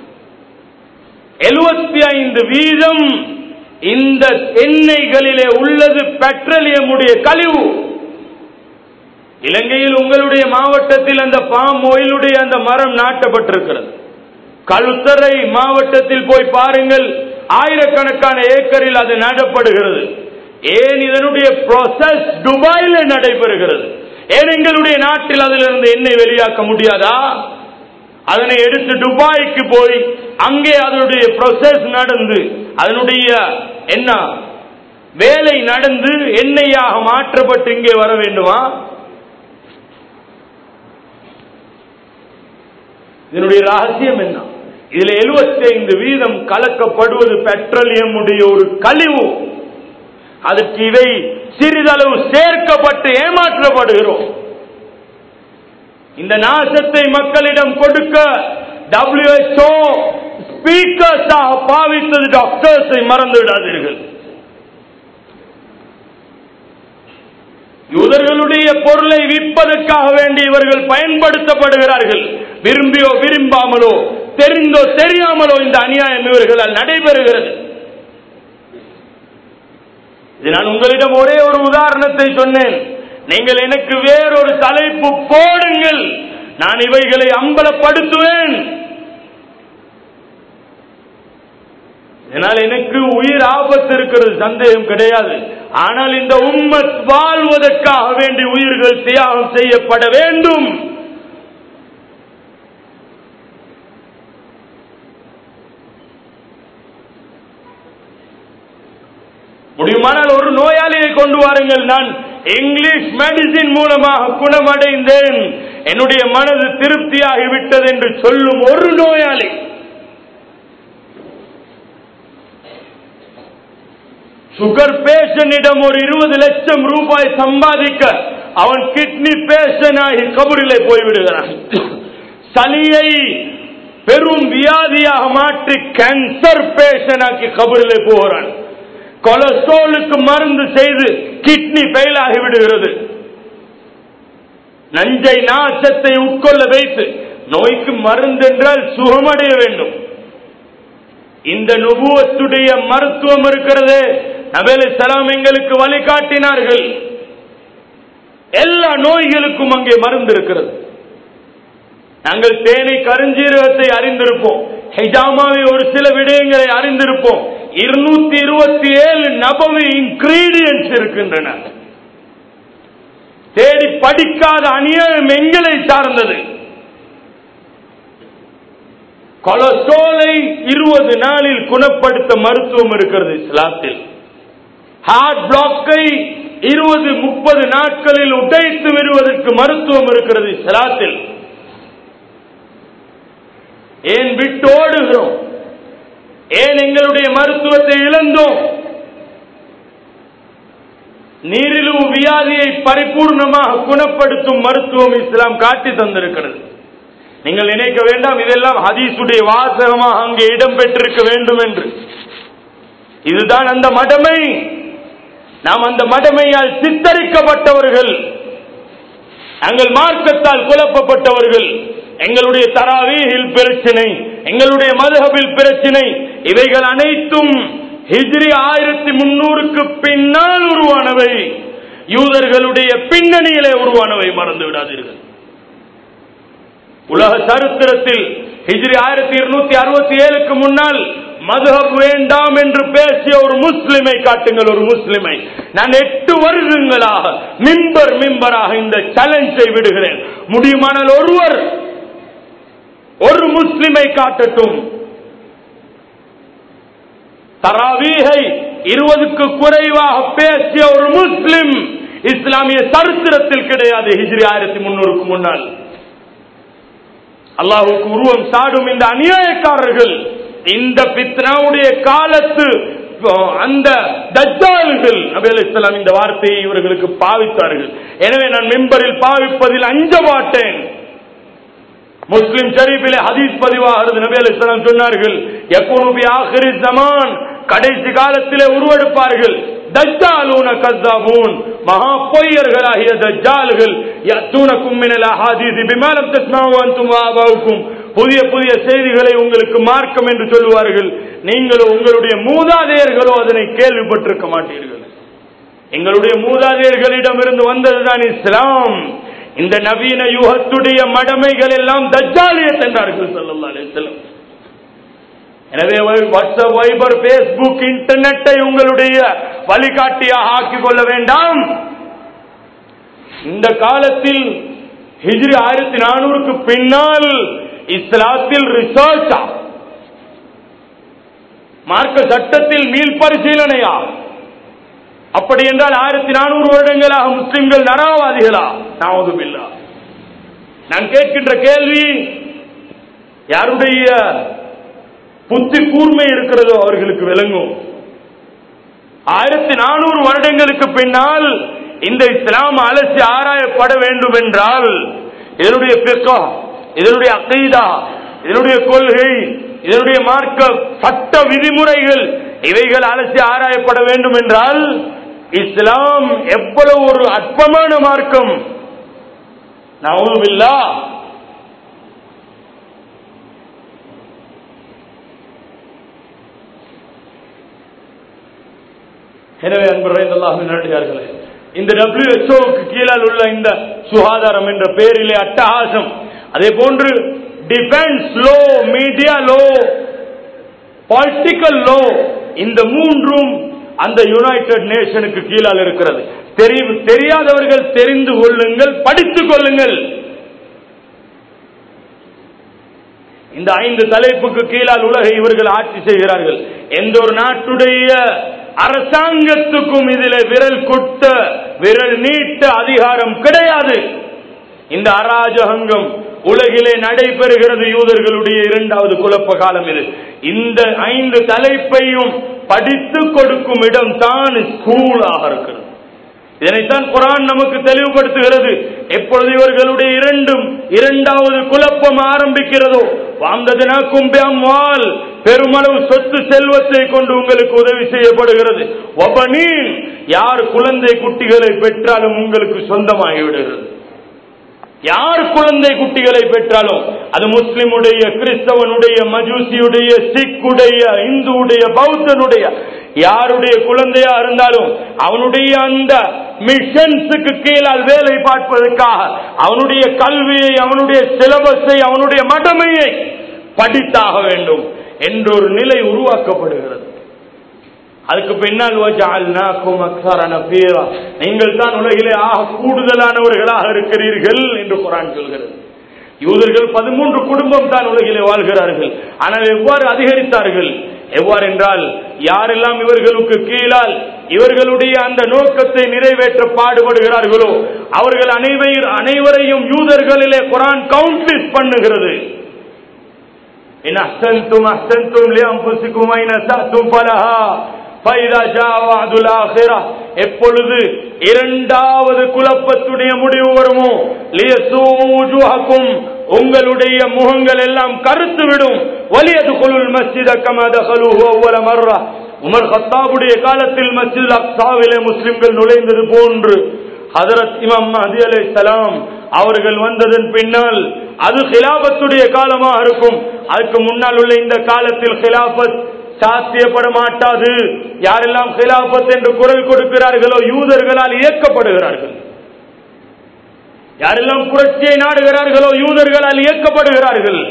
எழுபத்தி ஐந்து வீதம் இந்த எண்ணெய்களிலே உள்ளது பெட்ரோலியம் உடைய கழிவு இலங்கையில் உங்களுடைய மாவட்டத்தில் அந்த பாம் ஓயிலுடைய அந்த மரம் நாட்டப்பட்டிருக்கிறது கழுத்தரை மாவட்டத்தில் போய் பாருங்கள் ஆயிரக்கணக்கான ஏக்கரில் அது நடப்படுகிறது ஏன் இதனுடைய ப்ராசஸ் துபாயில நடைபெறுகிறது ஏன் எங்களுடைய நாட்டில் அதிலிருந்து எண்ணெய் வெளியாக்க முடியாதா அதனை எடுத்து துபாய்க்கு போய் அங்கே அதனுடைய ப்ராசஸ் நடந்து அதனுடைய என்ன வேலை நடந்து எண்ணெயாக மாற்றப்பட்டு இங்கே வர வேண்டுமா இதனுடைய ரகசியம் என்ன இதுல எழுபத்தி ஐந்து வீதம் கலக்கப்படுவது பெட்ரோலியம் உடைய ஒரு கழிவு அதற்கு இவை சிறிதளவு சேர்க்கப்பட்டு ஏமாற்றப்படுகிறோம் இந்த நாசத்தை மக்களிடம் கொடுக்க டபிள்யூஹெச்ஓ ஸ்பீக்கர்ஸாக பாவித்தது டாக்டர்ஸை மறந்து விடாதீர்கள் யூதர்களுடைய பொருளை விற்பதற்காக வேண்டி இவர்கள் பயன்படுத்தப்படுகிறார்கள் விரும்பியோ விரும்பாமலோ தெரிந்தோ தெரியாமலோ இந்த அநியாயம் இவர்களால் நடைபெறுகிறது இது நான் உங்களிடம் ஒரே ஒரு உதாரணத்தை சொன்னேன் நீங்கள் எனக்கு வேறொரு தலைப்பு போடுங்கள் நான் இவைகளை அம்பலப்படுத்துவேன் இதனால் எனக்கு உயிர் ஆபத்து இருக்கிறது சந்தேகம் கிடையாது ஆனால் இந்த உம்மத் வாழ்வதற்காக வேண்டி உயிர்கள் தியாகம் செய்யப்பட வேண்டும் முடியுமானால் ஒரு நோயாளியை கொண்டு வாருங்கள் நான் இங்கிலீஷ் மெடிசின் மூலமாக குணமடைந்தேன் என்னுடைய மனது திருப்தியாகிவிட்டது என்று சொல்லும் ஒரு நோயாளி சுகர் பேஷனிடம் ஒரு இருபது லட்சம் ரூபாய் சம்பாதிக்க அவன் கிட்னி பேஷன் ஆகி கபூரிலே போய்விடுகிறான் சளியை பெரும் வியாதியாக மாற்றி கேன்சர் பேஷன் ஆக்கி கபூரிலே போகிறான் கொலஸ்ட்ராலுக்கு மருந்து செய்து கிட்னி ஃபெயில் ஆகிவிடுகிறது நஞ்சை நாசத்தை உட்கொள்ள வைத்து நோய்க்கு மருந்து என்றால் சுகமடைய வேண்டும் இந்த நுபுவத்துடைய மருத்துவம் இருக்கிறது நபேல் சலாம் எங்களுக்கு வழிகாட்டினார்கள் எல்லா நோய்களுக்கும் அங்கே மருந்து இருக்கிறது நாங்கள் தேனை கருஞ்சீரகத்தை அறிந்திருப்போம் ஹெஜாமாவை ஒரு சில விடயங்களை அறிந்திருப்போம் இருநூத்தி இருபத்தி ஏழு நபவி இன்கிரீடியன்ஸ் இருக்கின்றன தேடி படிக்காத அநியாயம் எங்களை சார்ந்தது கொலஸ்ட்ரோலை இருபது நாளில் குணப்படுத்த மருத்துவம் இருக்கிறது இஸ்லாத்தில் ஹார்ட் பிளாக்கை இருபது முப்பது நாட்களில் உடைத்து வருவதற்கு மருத்துவம் இருக்கிறது இஸ்லாத்தில் ஏன் விட்டு ஓடுகிறோம் ஏன் எங்களுடைய மருத்துவத்தை இழந்தோம் நீரிழிவு வியாதியை பரிபூர்ணமாக குணப்படுத்தும் மருத்துவம் இஸ்லாம் காட்டி தந்திருக்கிறது நீங்கள் நினைக்க வேண்டாம் இதெல்லாம் ஹதீசுடைய வாசகமாக அங்கே இடம் பெற்றிருக்க வேண்டும் என்று இதுதான் அந்த மடமை நாம் அந்த மடமையால் சித்தரிக்கப்பட்டவர்கள் நாங்கள் மார்க்கத்தால் குழப்பப்பட்டவர்கள் எங்களுடைய தராவீகில் பிரச்சனை எங்களுடைய மதுஹபில் பிரச்சனை இவைகள் அனைத்தும் ஹிஜ்ரி ஆயிரத்தி முன்னூறுக்கு பின்னால் உருவானவை யூதர்களுடைய பின்னணியிலே உருவானவை மறந்து விடாதீர்கள் உலக சரித்திரத்தில் ஹிஜ்ரி ஆயிரத்தி இருநூத்தி அறுபத்தி ஏழுக்கு முன்னால் மதுஹப் வேண்டாம் என்று பேசிய ஒரு முஸ்லிமை காட்டுங்கள் ஒரு முஸ்லிமை நான் எட்டு வருடங்களாக மிம்பர் மிம்பராக இந்த சேலஞ்சை விடுகிறேன் முடியுமானால் ஒருவர் ஒரு முஸ்லிமை காட்டட்டும் தராவீகை இருபதுக்கு குறைவாக பேசிய ஒரு முஸ்லிம் இஸ்லாமிய சரித்திரத்தில் கிடையாது ஹிஜ்ரி ஆயிரத்தி முன்னூறுக்கு முன்னால் அல்லாஹுக்கு உருவம் சாடும் இந்த அநியாயக்காரர்கள் இந்த பித்னாவுடைய காலத்து அந்த தஜ்ஜால்கள் நபி அலைஹிஸ்ஸலாம் இந்த வார்த்தையை இவர்களுக்கு பாவித்தார்கள் எனவே நான் மெம்பரில் பாவிப்பதில் அஞ்ச மாட்டேன் முஸ்லிம் ஷரீஃபிலே ஹதீஸ் பதிவாகிறது நபி அலைஹிஸ்ஸலாம் சொன்னார்கள் யகூனு பி ஆகிரி ஜமான் கடைசி காலத்திலே உருவெடுப்பார்கள் தஜ்ஜாலூன கஸ்ஸாபூன் மகா பொய்யர்களாகிய தஜ்ஜால்கள் யத்தூனக்கும் மினல் அஹாதீஸ் பிமா லம் தஸ்மஉ அன்தும் வஆபாவுக்கும் புதிய புதிய செய்திகளை உங்களுக்கு மார்க்கம் என்று சொல்லுவார்கள் நீங்களோ உங்களுடைய மூதாதையர்களோ அதனை கேள்விப்பட்டிருக்க மாட்டீர்கள் எங்களுடைய மூதாதையர்களிடமிருந்து வந்ததுதான் இஸ்லாம் இந்த நவீன யுகத்துடைய மடமைகள் எல்லாம் தஜ்ஜாலியத் என்றார்கள் ஸல்லல்லாஹு அலைஹி வஸல்லம் எனவே வாட்ஸ்அப் வைபர் பேஸ்புக் இன்டர்நெட்டை உங்களுடைய வழிகாட்டியாக ஆக்கிக் கொள்ள வேண்டாம் இந்த காலத்தில் ஹிஜ்ரி ஆயிரத்தி நானூறுக்கு பின்னால் இஸ்லாத்தில் ரிசர்ச்சா மார்க்க சட்டத்தில் மீள் பரிசீலனையா அப்படி என்றால் ஆயிரத்தி நானூறு வருடங்களாக முஸ்லிம்கள் நரவாதிகளா நாவதுமில்லா நான் கேட்கின்ற கேள்வி யாருடைய புத்தி கூர்மை இருக்கிறதோ அவர்களுக்கு விளங்கும் ஆயிரத்தி நானூறு வருடங்களுக்கு பின்னால் இந்த இஸ்லாம் அலசி ஆராயப்பட வேண்டும் என்றால் இதனுடைய பிற்கா இதனுடைய அகைதா இதனுடைய கொள்கை இதனுடைய மார்க்க சட்ட விதிமுறைகள் இவைகள் அலசி ஆராயப்பட வேண்டும் என்றால் இஸ்லாம் எவ்வளவு ஒரு அற்பமான மார்க்கம் நவுதுபில்லா எனவே அன்பர்களே இந்த டபிள்யூஹெச்ஓக்கு கீழால் உள்ள இந்த சுகாதாரம் என்ற பெயரிலே அட்டகாசம் அதே போன்று டிஃபென்ஸ் லோ மீடியா லோ பொலிட்டிக்கல் லோ இந்த மூன்றும் அந்த யுனைடெட் நேஷனுக்கு கீழால் இருக்கிறது தெரியாதவர்கள் தெரிந்து கொள்ளுங்கள் படித்துக் கொள்ளுங்கள் இந்த ஐந்து தலைப்புக்கு கீழால் உலகை இவர்கள் ஆட்சி செய்கிறார்கள் எந்த ஒரு நாட்டுடைய அரசாங்கத்துக்கும் இதில் விரல் குட்ட விரல் நீட்ட அதிகாரம் கிடையாது இந்த அராஜகங்கம் உலகிலே நடைபெறுகிறது யூதர்களுடைய இரண்டாவது குழப்ப காலம் இது இந்த ஐந்து தலைப்பையும் படித்து கொடுக்கும் இடம் தான் ஸ்கூலாக இருக்கிறது இதனைத்தான் குரான் நமக்கு தெளிவுபடுத்துகிறது எப்பொழுது இவர்களுடைய இரண்டும் இரண்டாவது குழப்பம் ஆரம்பிக்கிறதோ வாங்கதனாக்கும் வால் பெருமளவு சொத்து செல்வத்தை கொண்டு உங்களுக்கு உதவி செய்யப்படுகிறது ஒபனீன் யார் குழந்தை குட்டிகளை பெற்றாலும் உங்களுக்கு சொந்தமாகி விடுகிறது யார் குழந்தை குட்டிகளை பெற்றாலும் அது முஸ்லிமுடைய கிறிஸ்தவனுடைய மஜூசியுடைய சிக்குடைய இந்துவுடைய பௌத்தனுடைய யாருடைய குழந்தையா இருந்தாலும் அவனுடைய அந்த மிஷன்ஸுக்கு கீழால் வேலை பார்ப்பதற்காக அவனுடைய கல்வியை அவனுடைய சிலபஸை அவனுடைய மடமையை படித்தாக வேண்டும் என்ற ஒரு நிலை உருவாக்கப்படுகிறது அதுக்கு பின்னால் நீங்கள் தான் உலகிலே ஆக கூடுதலானவர்களாக இருக்கிறீர்கள் என்று குரான் சொல்கிறது யூதர்கள் பதிமூன்று குடும்பம் தான் உலகிலே வாழ்கிறார்கள் ஆனால் எவ்வாறு அதிகரித்தார்கள் எவ்வாறு என்றால் யாரெல்லாம் இவர்களுக்கு கீழால் இவர்களுடைய அந்த நோக்கத்தை நிறைவேற்ற பாடுபடுகிறார்களோ அவர்கள் அனைவர் அனைவரையும் யூதர்களிலே குரான் கவுண்ட் பண்ணுகிறது إن أحسنتم أحسنتم لأنفسكم وإن أسأتم فلها فإذا جاء وعد الآخرة எப்பொழுது இரண்டாவது குழப்பத்துடைய முடிவு வருமோ லியசூஜுஹக்கும் உங்களுடைய முகங்கள் எல்லாம் கருத்து விடும் வலியது குலுல் மஸ்ஜித கமதகலுஹு அவ்வல மர்ரா உமர் ஹத்தாபுடைய காலத்தில் மஸ்ஜித் அக்ஸாவிலே முஸ்லிம்கள் நுழைந்தது போன்று ஹதரத் இமாம் மஹதி அலை சலாம் அவர்கள் வந்ததன் பின்னால் அது ஹிலாபத்துடைய காலமாக இருக்கும் அதுக்கு முன்னால் உள்ள இந்த காலத்தில் ஹிலாபத் சாத்தியப்பட மாட்டாது யாரெல்லாம் ஹிலாபத் என்று குரல் கொடுக்கிறார்களோ யூதர்களால் இயக்கப்படுகிறார்கள் யாரெல்லாம் புரட்சியை நாடுகிறார்களோ யூதர்களால் இயக்கப்படுகிறார்கள்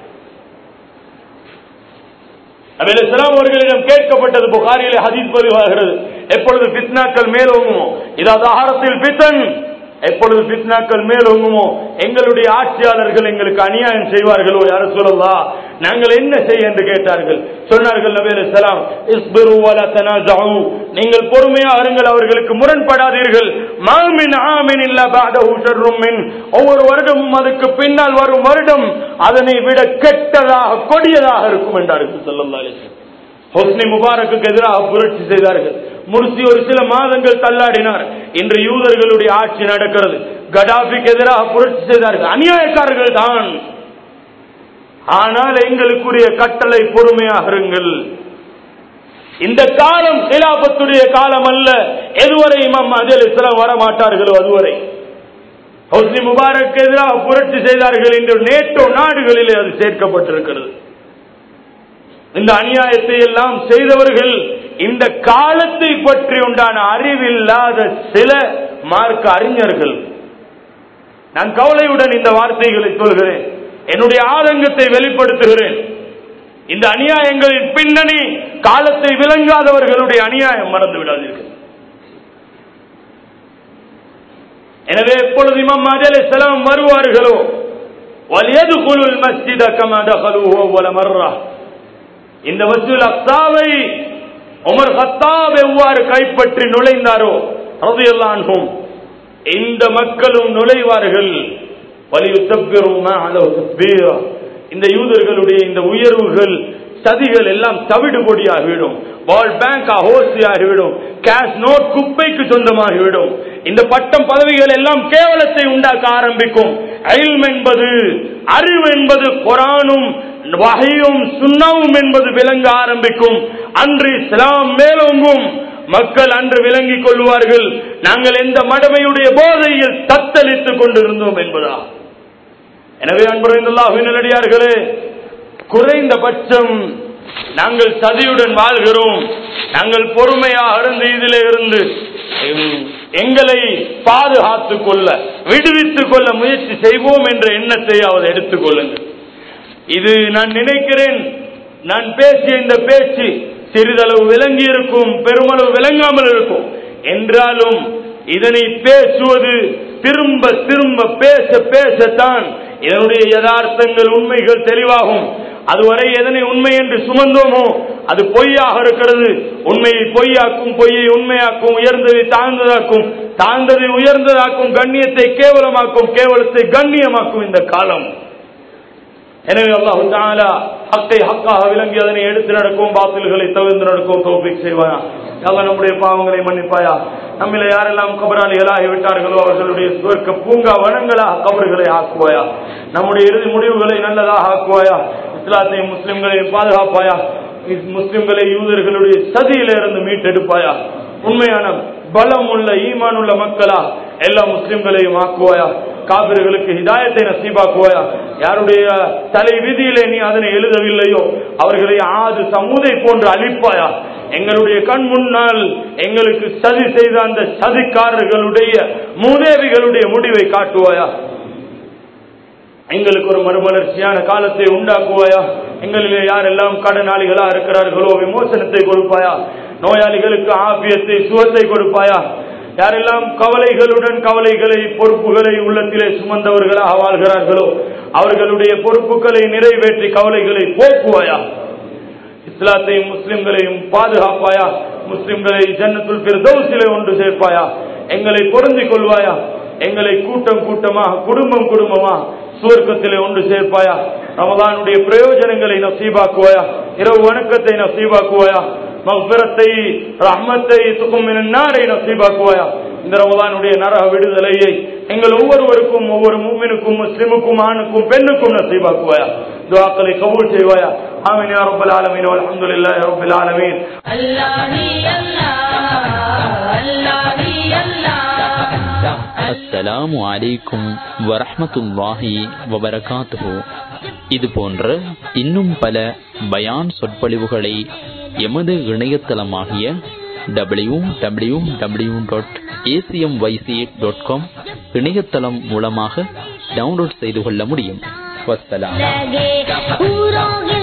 அபிலாம் அவர்களிடம் கேட்கப்பட்டது புகாரியிலே ஹதீஸ் பதிவாகிறது எப்பொழுது பித்னாக்கள் மேலோங்குமோ இதாவது ஆகாரத்தில் பித்தன் எப்பொழுது பித்னாக்கள் மேலோங்குமோ எங்களுடைய ஆட்சியாளர்கள் எங்களுக்கு அநியாயம் செய்வார்களோ யார சொல்லலா நாங்கள் என்ன செய்ய என்று கேட்டார்கள் சொன்னார்கள் நபி அலைஹிஸ்ஸலாம் இஸ்பிரு வலா தனாஸு நீங்கள் பொறுமையா இருங்கள் அவர்களுக்கு முரண்படாதீர்கள் மாமின் ஆமின் இல்ல பஅதஹு ஷர்ரும் மின் ஒவ்வொரு வருடமும் அதுக்கு பின்னால் வரும் வருடம் அதனை விட கெட்டதாக கொடியதாக இருக்கும் என்றார்கள் ஸல்லல்லாஹு அலைஹி வஸல்லம் ஹொஸ்னி முபாரக்கு எதிராக புரட்சி செய்தார்கள் முர்சி ஒரு சில மாதங்கள் தள்ளாடினார் இன்று யூதர்களுடைய ஆட்சி நடக்கிறது கடாபிக்கு எதிராக புரட்சி செய்தார்கள் அநியாயக்காரர்கள் தான் ஆனால் எங்களுக்குரிய கட்டளை பொறுமையாக இருங்கள் இந்த காலம் கிலாபத்துடைய காலம் அல்ல எதுவரை இமாம் அதில் இஸ்லாம் வர மாட்டார்களோ அதுவரை ஹொஸ்னி முபாரக் எதிராக புரட்சி செய்தார்கள் என்று நேட்டோ நாடுகளிலே அது சேர்க்கப்பட்டிருக்கிறது இந்த அநியாயத்தை எல்லாம் செய்தவர்கள் இந்த காலத்தை பற்றி உண்டான அறிவில்லாத சில மார்க்க அறிஞர்கள் நான் கவலையுடன் இந்த வார்த்தைகளை சொல்கிறேன் என்னுடைய ஆதங்கத்தை வெளிப்படுத்துகிறேன் இந்த அநியாயங்களின் பின்னணி காலத்தை விளங்காதவர்களுடைய அநியாயம் மறந்து விடாதீர்கள் எனவே எப்பொழுது இமாம் அஜலை செலம் வருவார்களோ வலியது குழுல் மஸ்ஜித கமதகலுவோ வல மர்ரா இந்த வசூல் அக்சாவை உமர் ஹத்தாப் எவ்வாறு கைப்பற்றி நுழைந்தாரோ ரதியல்லான்ஹும் இந்த மக்களும் நுழைவார்கள் இந்த யூதர்களுடைய இந்த உயர்வுகள் சதிகள் எல்லாம் தவிடு பொடியாகிவிடும் பால் பேங்க் ஆகிவிடும் கேஷ் நோட் குப்பைக்கு சொந்தமாகிவிடும் இந்த பட்டம் பதவிகள் எல்லாம் கேவலத்தை உண்டாக்க ஆரம்பிக்கும் அயில்ம் என்பது அறிவு என்பது குரானும் வகையும் சுண்ணாவும் என்பது விளங்க ஆரம்பிக்கும் அன்று இஸ்லாம் மேலோங்கும் மக்கள் அன்று விளங்கிக் கொள்வார்கள் நாங்கள் எந்த மடமையுடைய போதையில் தத்தளித்துக் கொண்டிருந்தோம் என்பதா எனவே அன்புரைந்துள்ளார்களே குறைந்தபட்சம் நாங்கள் சதியுடன் வாழ்கிறோம் நாங்கள் பொறுமையாக இருந்து இதிலே இருந்து எங்களை பாதுகாத்துக் கொள்ள விடுவித்துக் கொள்ள முயற்சி செய்வோம் என்ற எண்ணத்தை அவர் எடுத்துக் கொள்ளுங்கள் இது நான் நினைக்கிறேன் நான் பேசிய இந்த பேச்சு சிறிதளவு விளங்கி இருக்கும் பெருமளவு விளங்காமல் இருக்கும் என்றாலும் இதனை பேசுவது திரும்ப திரும்ப பேச பேசத்தான் இதனுடைய யதார்த்தங்கள் உண்மைகள் தெளிவாகும் அதுவரை எதனை உண்மை என்று சுமந்தோமோ அது பொய்யாக இருக்கிறது உண்மையை பொய்யாக்கும் பொய்யை உண்மையாக்கும் உயர்ந்ததை தாழ்ந்ததாக்கும் தாழ்ந்ததை உயர்ந்ததாக்கும் கண்ணியத்தை கேவலமாக்கும் கேவலத்தை கண்ணியமாக்கும் இந்த காலம் எனவே அல்லாஹு தாலா ஹக்கை ஹக்காக விளங்கி அதனை எடுத்து நடக்கும் பாத்தில்களை தவிர்த்து நடக்கும் தோப்பிக் செய்வாயா அல்ல நம்முடைய பாவங்களை மன்னிப்பாயா நம்மில யாரெல்லாம் கபராளிகளாகி விட்டார்களோ அவர்களுடைய சுவர்க்க பூங்கா வனங்களாக கபறுகளை ஆக்குவாயா நம்முடைய இறுதி முடிவுகளை நல்லதாக ஆக்குவாயா இஸ்லாத்தையும் முஸ்லிம்களையும் பாதுகாப்பாயா முஸ்லிம்களை யூதர்களுடைய சதியில இருந்து மீட்டெடுப்பாயா உண்மையான பலம் உள்ள ஈமான் உள்ள மக்களா எல்லா முஸ்லிம்களையும் ஆக்குவாயா காபிர்களுக்கு ஹிதாயத்தை நசீபாக்குவாயா யாருடைய தலை விதியிலே நீ அதனை எழுதவில்லையோ அவர்களை ஆது சமூதை போன்று அழிப்பாயா எங்களுடைய கண் முன்னால் எங்களுக்கு சதி செய்த அந்த சதிக்காரர்களுடைய மூதேவிகளுடைய முடிவை காட்டுவாயா எங்களுக்கு ஒரு மறுமலர்ச்சியான காலத்தை உண்டாக்குவாயா எங்களிலே யாரெல்லாம் கடனாளிகளா இருக்கிறார்களோ விமோசனத்தை கொடுப்பாயா நோயாளிகளுக்கு ஆபியத்தை சுகத்தை கொடுப்பாயா யாரெல்லாம் கவலைகளுடன் கவலைகளை பொறுப்புகளை உள்ளத்திலே சுமந்தவர்களாக வாழ்கிறார்களோ அவர்களுடைய பொறுப்புகளை நிறைவேற்றி கவலைகளை போக்குவாயா இஸ்லாத்தையும் முஸ்லிம்களையும் பாதுகாப்பாயா முஸ்லிம்களை ஜன்னத்துல் பிரதௌசிலே ஒன்று சேர்ப்பாயா எங்களை பொருந்திக் கொள்வாயா எங்களை கூட்டம் கூட்டமாக குடும்பம் குடும்பமா சுவர்க்கத்திலே ஒன்று சேர்ப்பாயா ரமதானுடைய பிரயோஜனங்களை நசீபாக்குவாயா இரவு வணக்கத்தை நசீபாக்குவாயா மகபிரத்தை ரஹ்மத்தை துக்கும் நாரை நசீபாக்குவாயா இந்த ரமதானுடைய நரக விடுதலையை எங்கள் ஒவ்வொருவருக்கும் ஒவ்வொரு மூமினுக்கும் முஸ்லிமுக்கும் ஆணுக்கும் பெண்ணுக்கும் நசீபாக்குவாயா துவாக்களை கபூல் செய்வாயா ஆமீன் யா ரப்பல் ஆலமீன் வல்ஹம்துலில்லாஹி ரப்பில் ஆலமீன் அல்லாஹ் நீ அல்லாஹ் அல்லாஹ் நீ அல்லாஹ் அஸ்ஸலாமு அலைக்கும் வரஹ்மத்துல்லாஹி வபரகாத்துஹு இது போன்ற இன்னும் பல பயான் சொற்பொழிவுகளை எமது இணையதளமாகிய W W W dot ACM Y C dot com இணையதளம் மூலமாக டவுன்லோட் செய்து கொள்ள முடியும் வஸ்ஸலாம் लगे पूरों के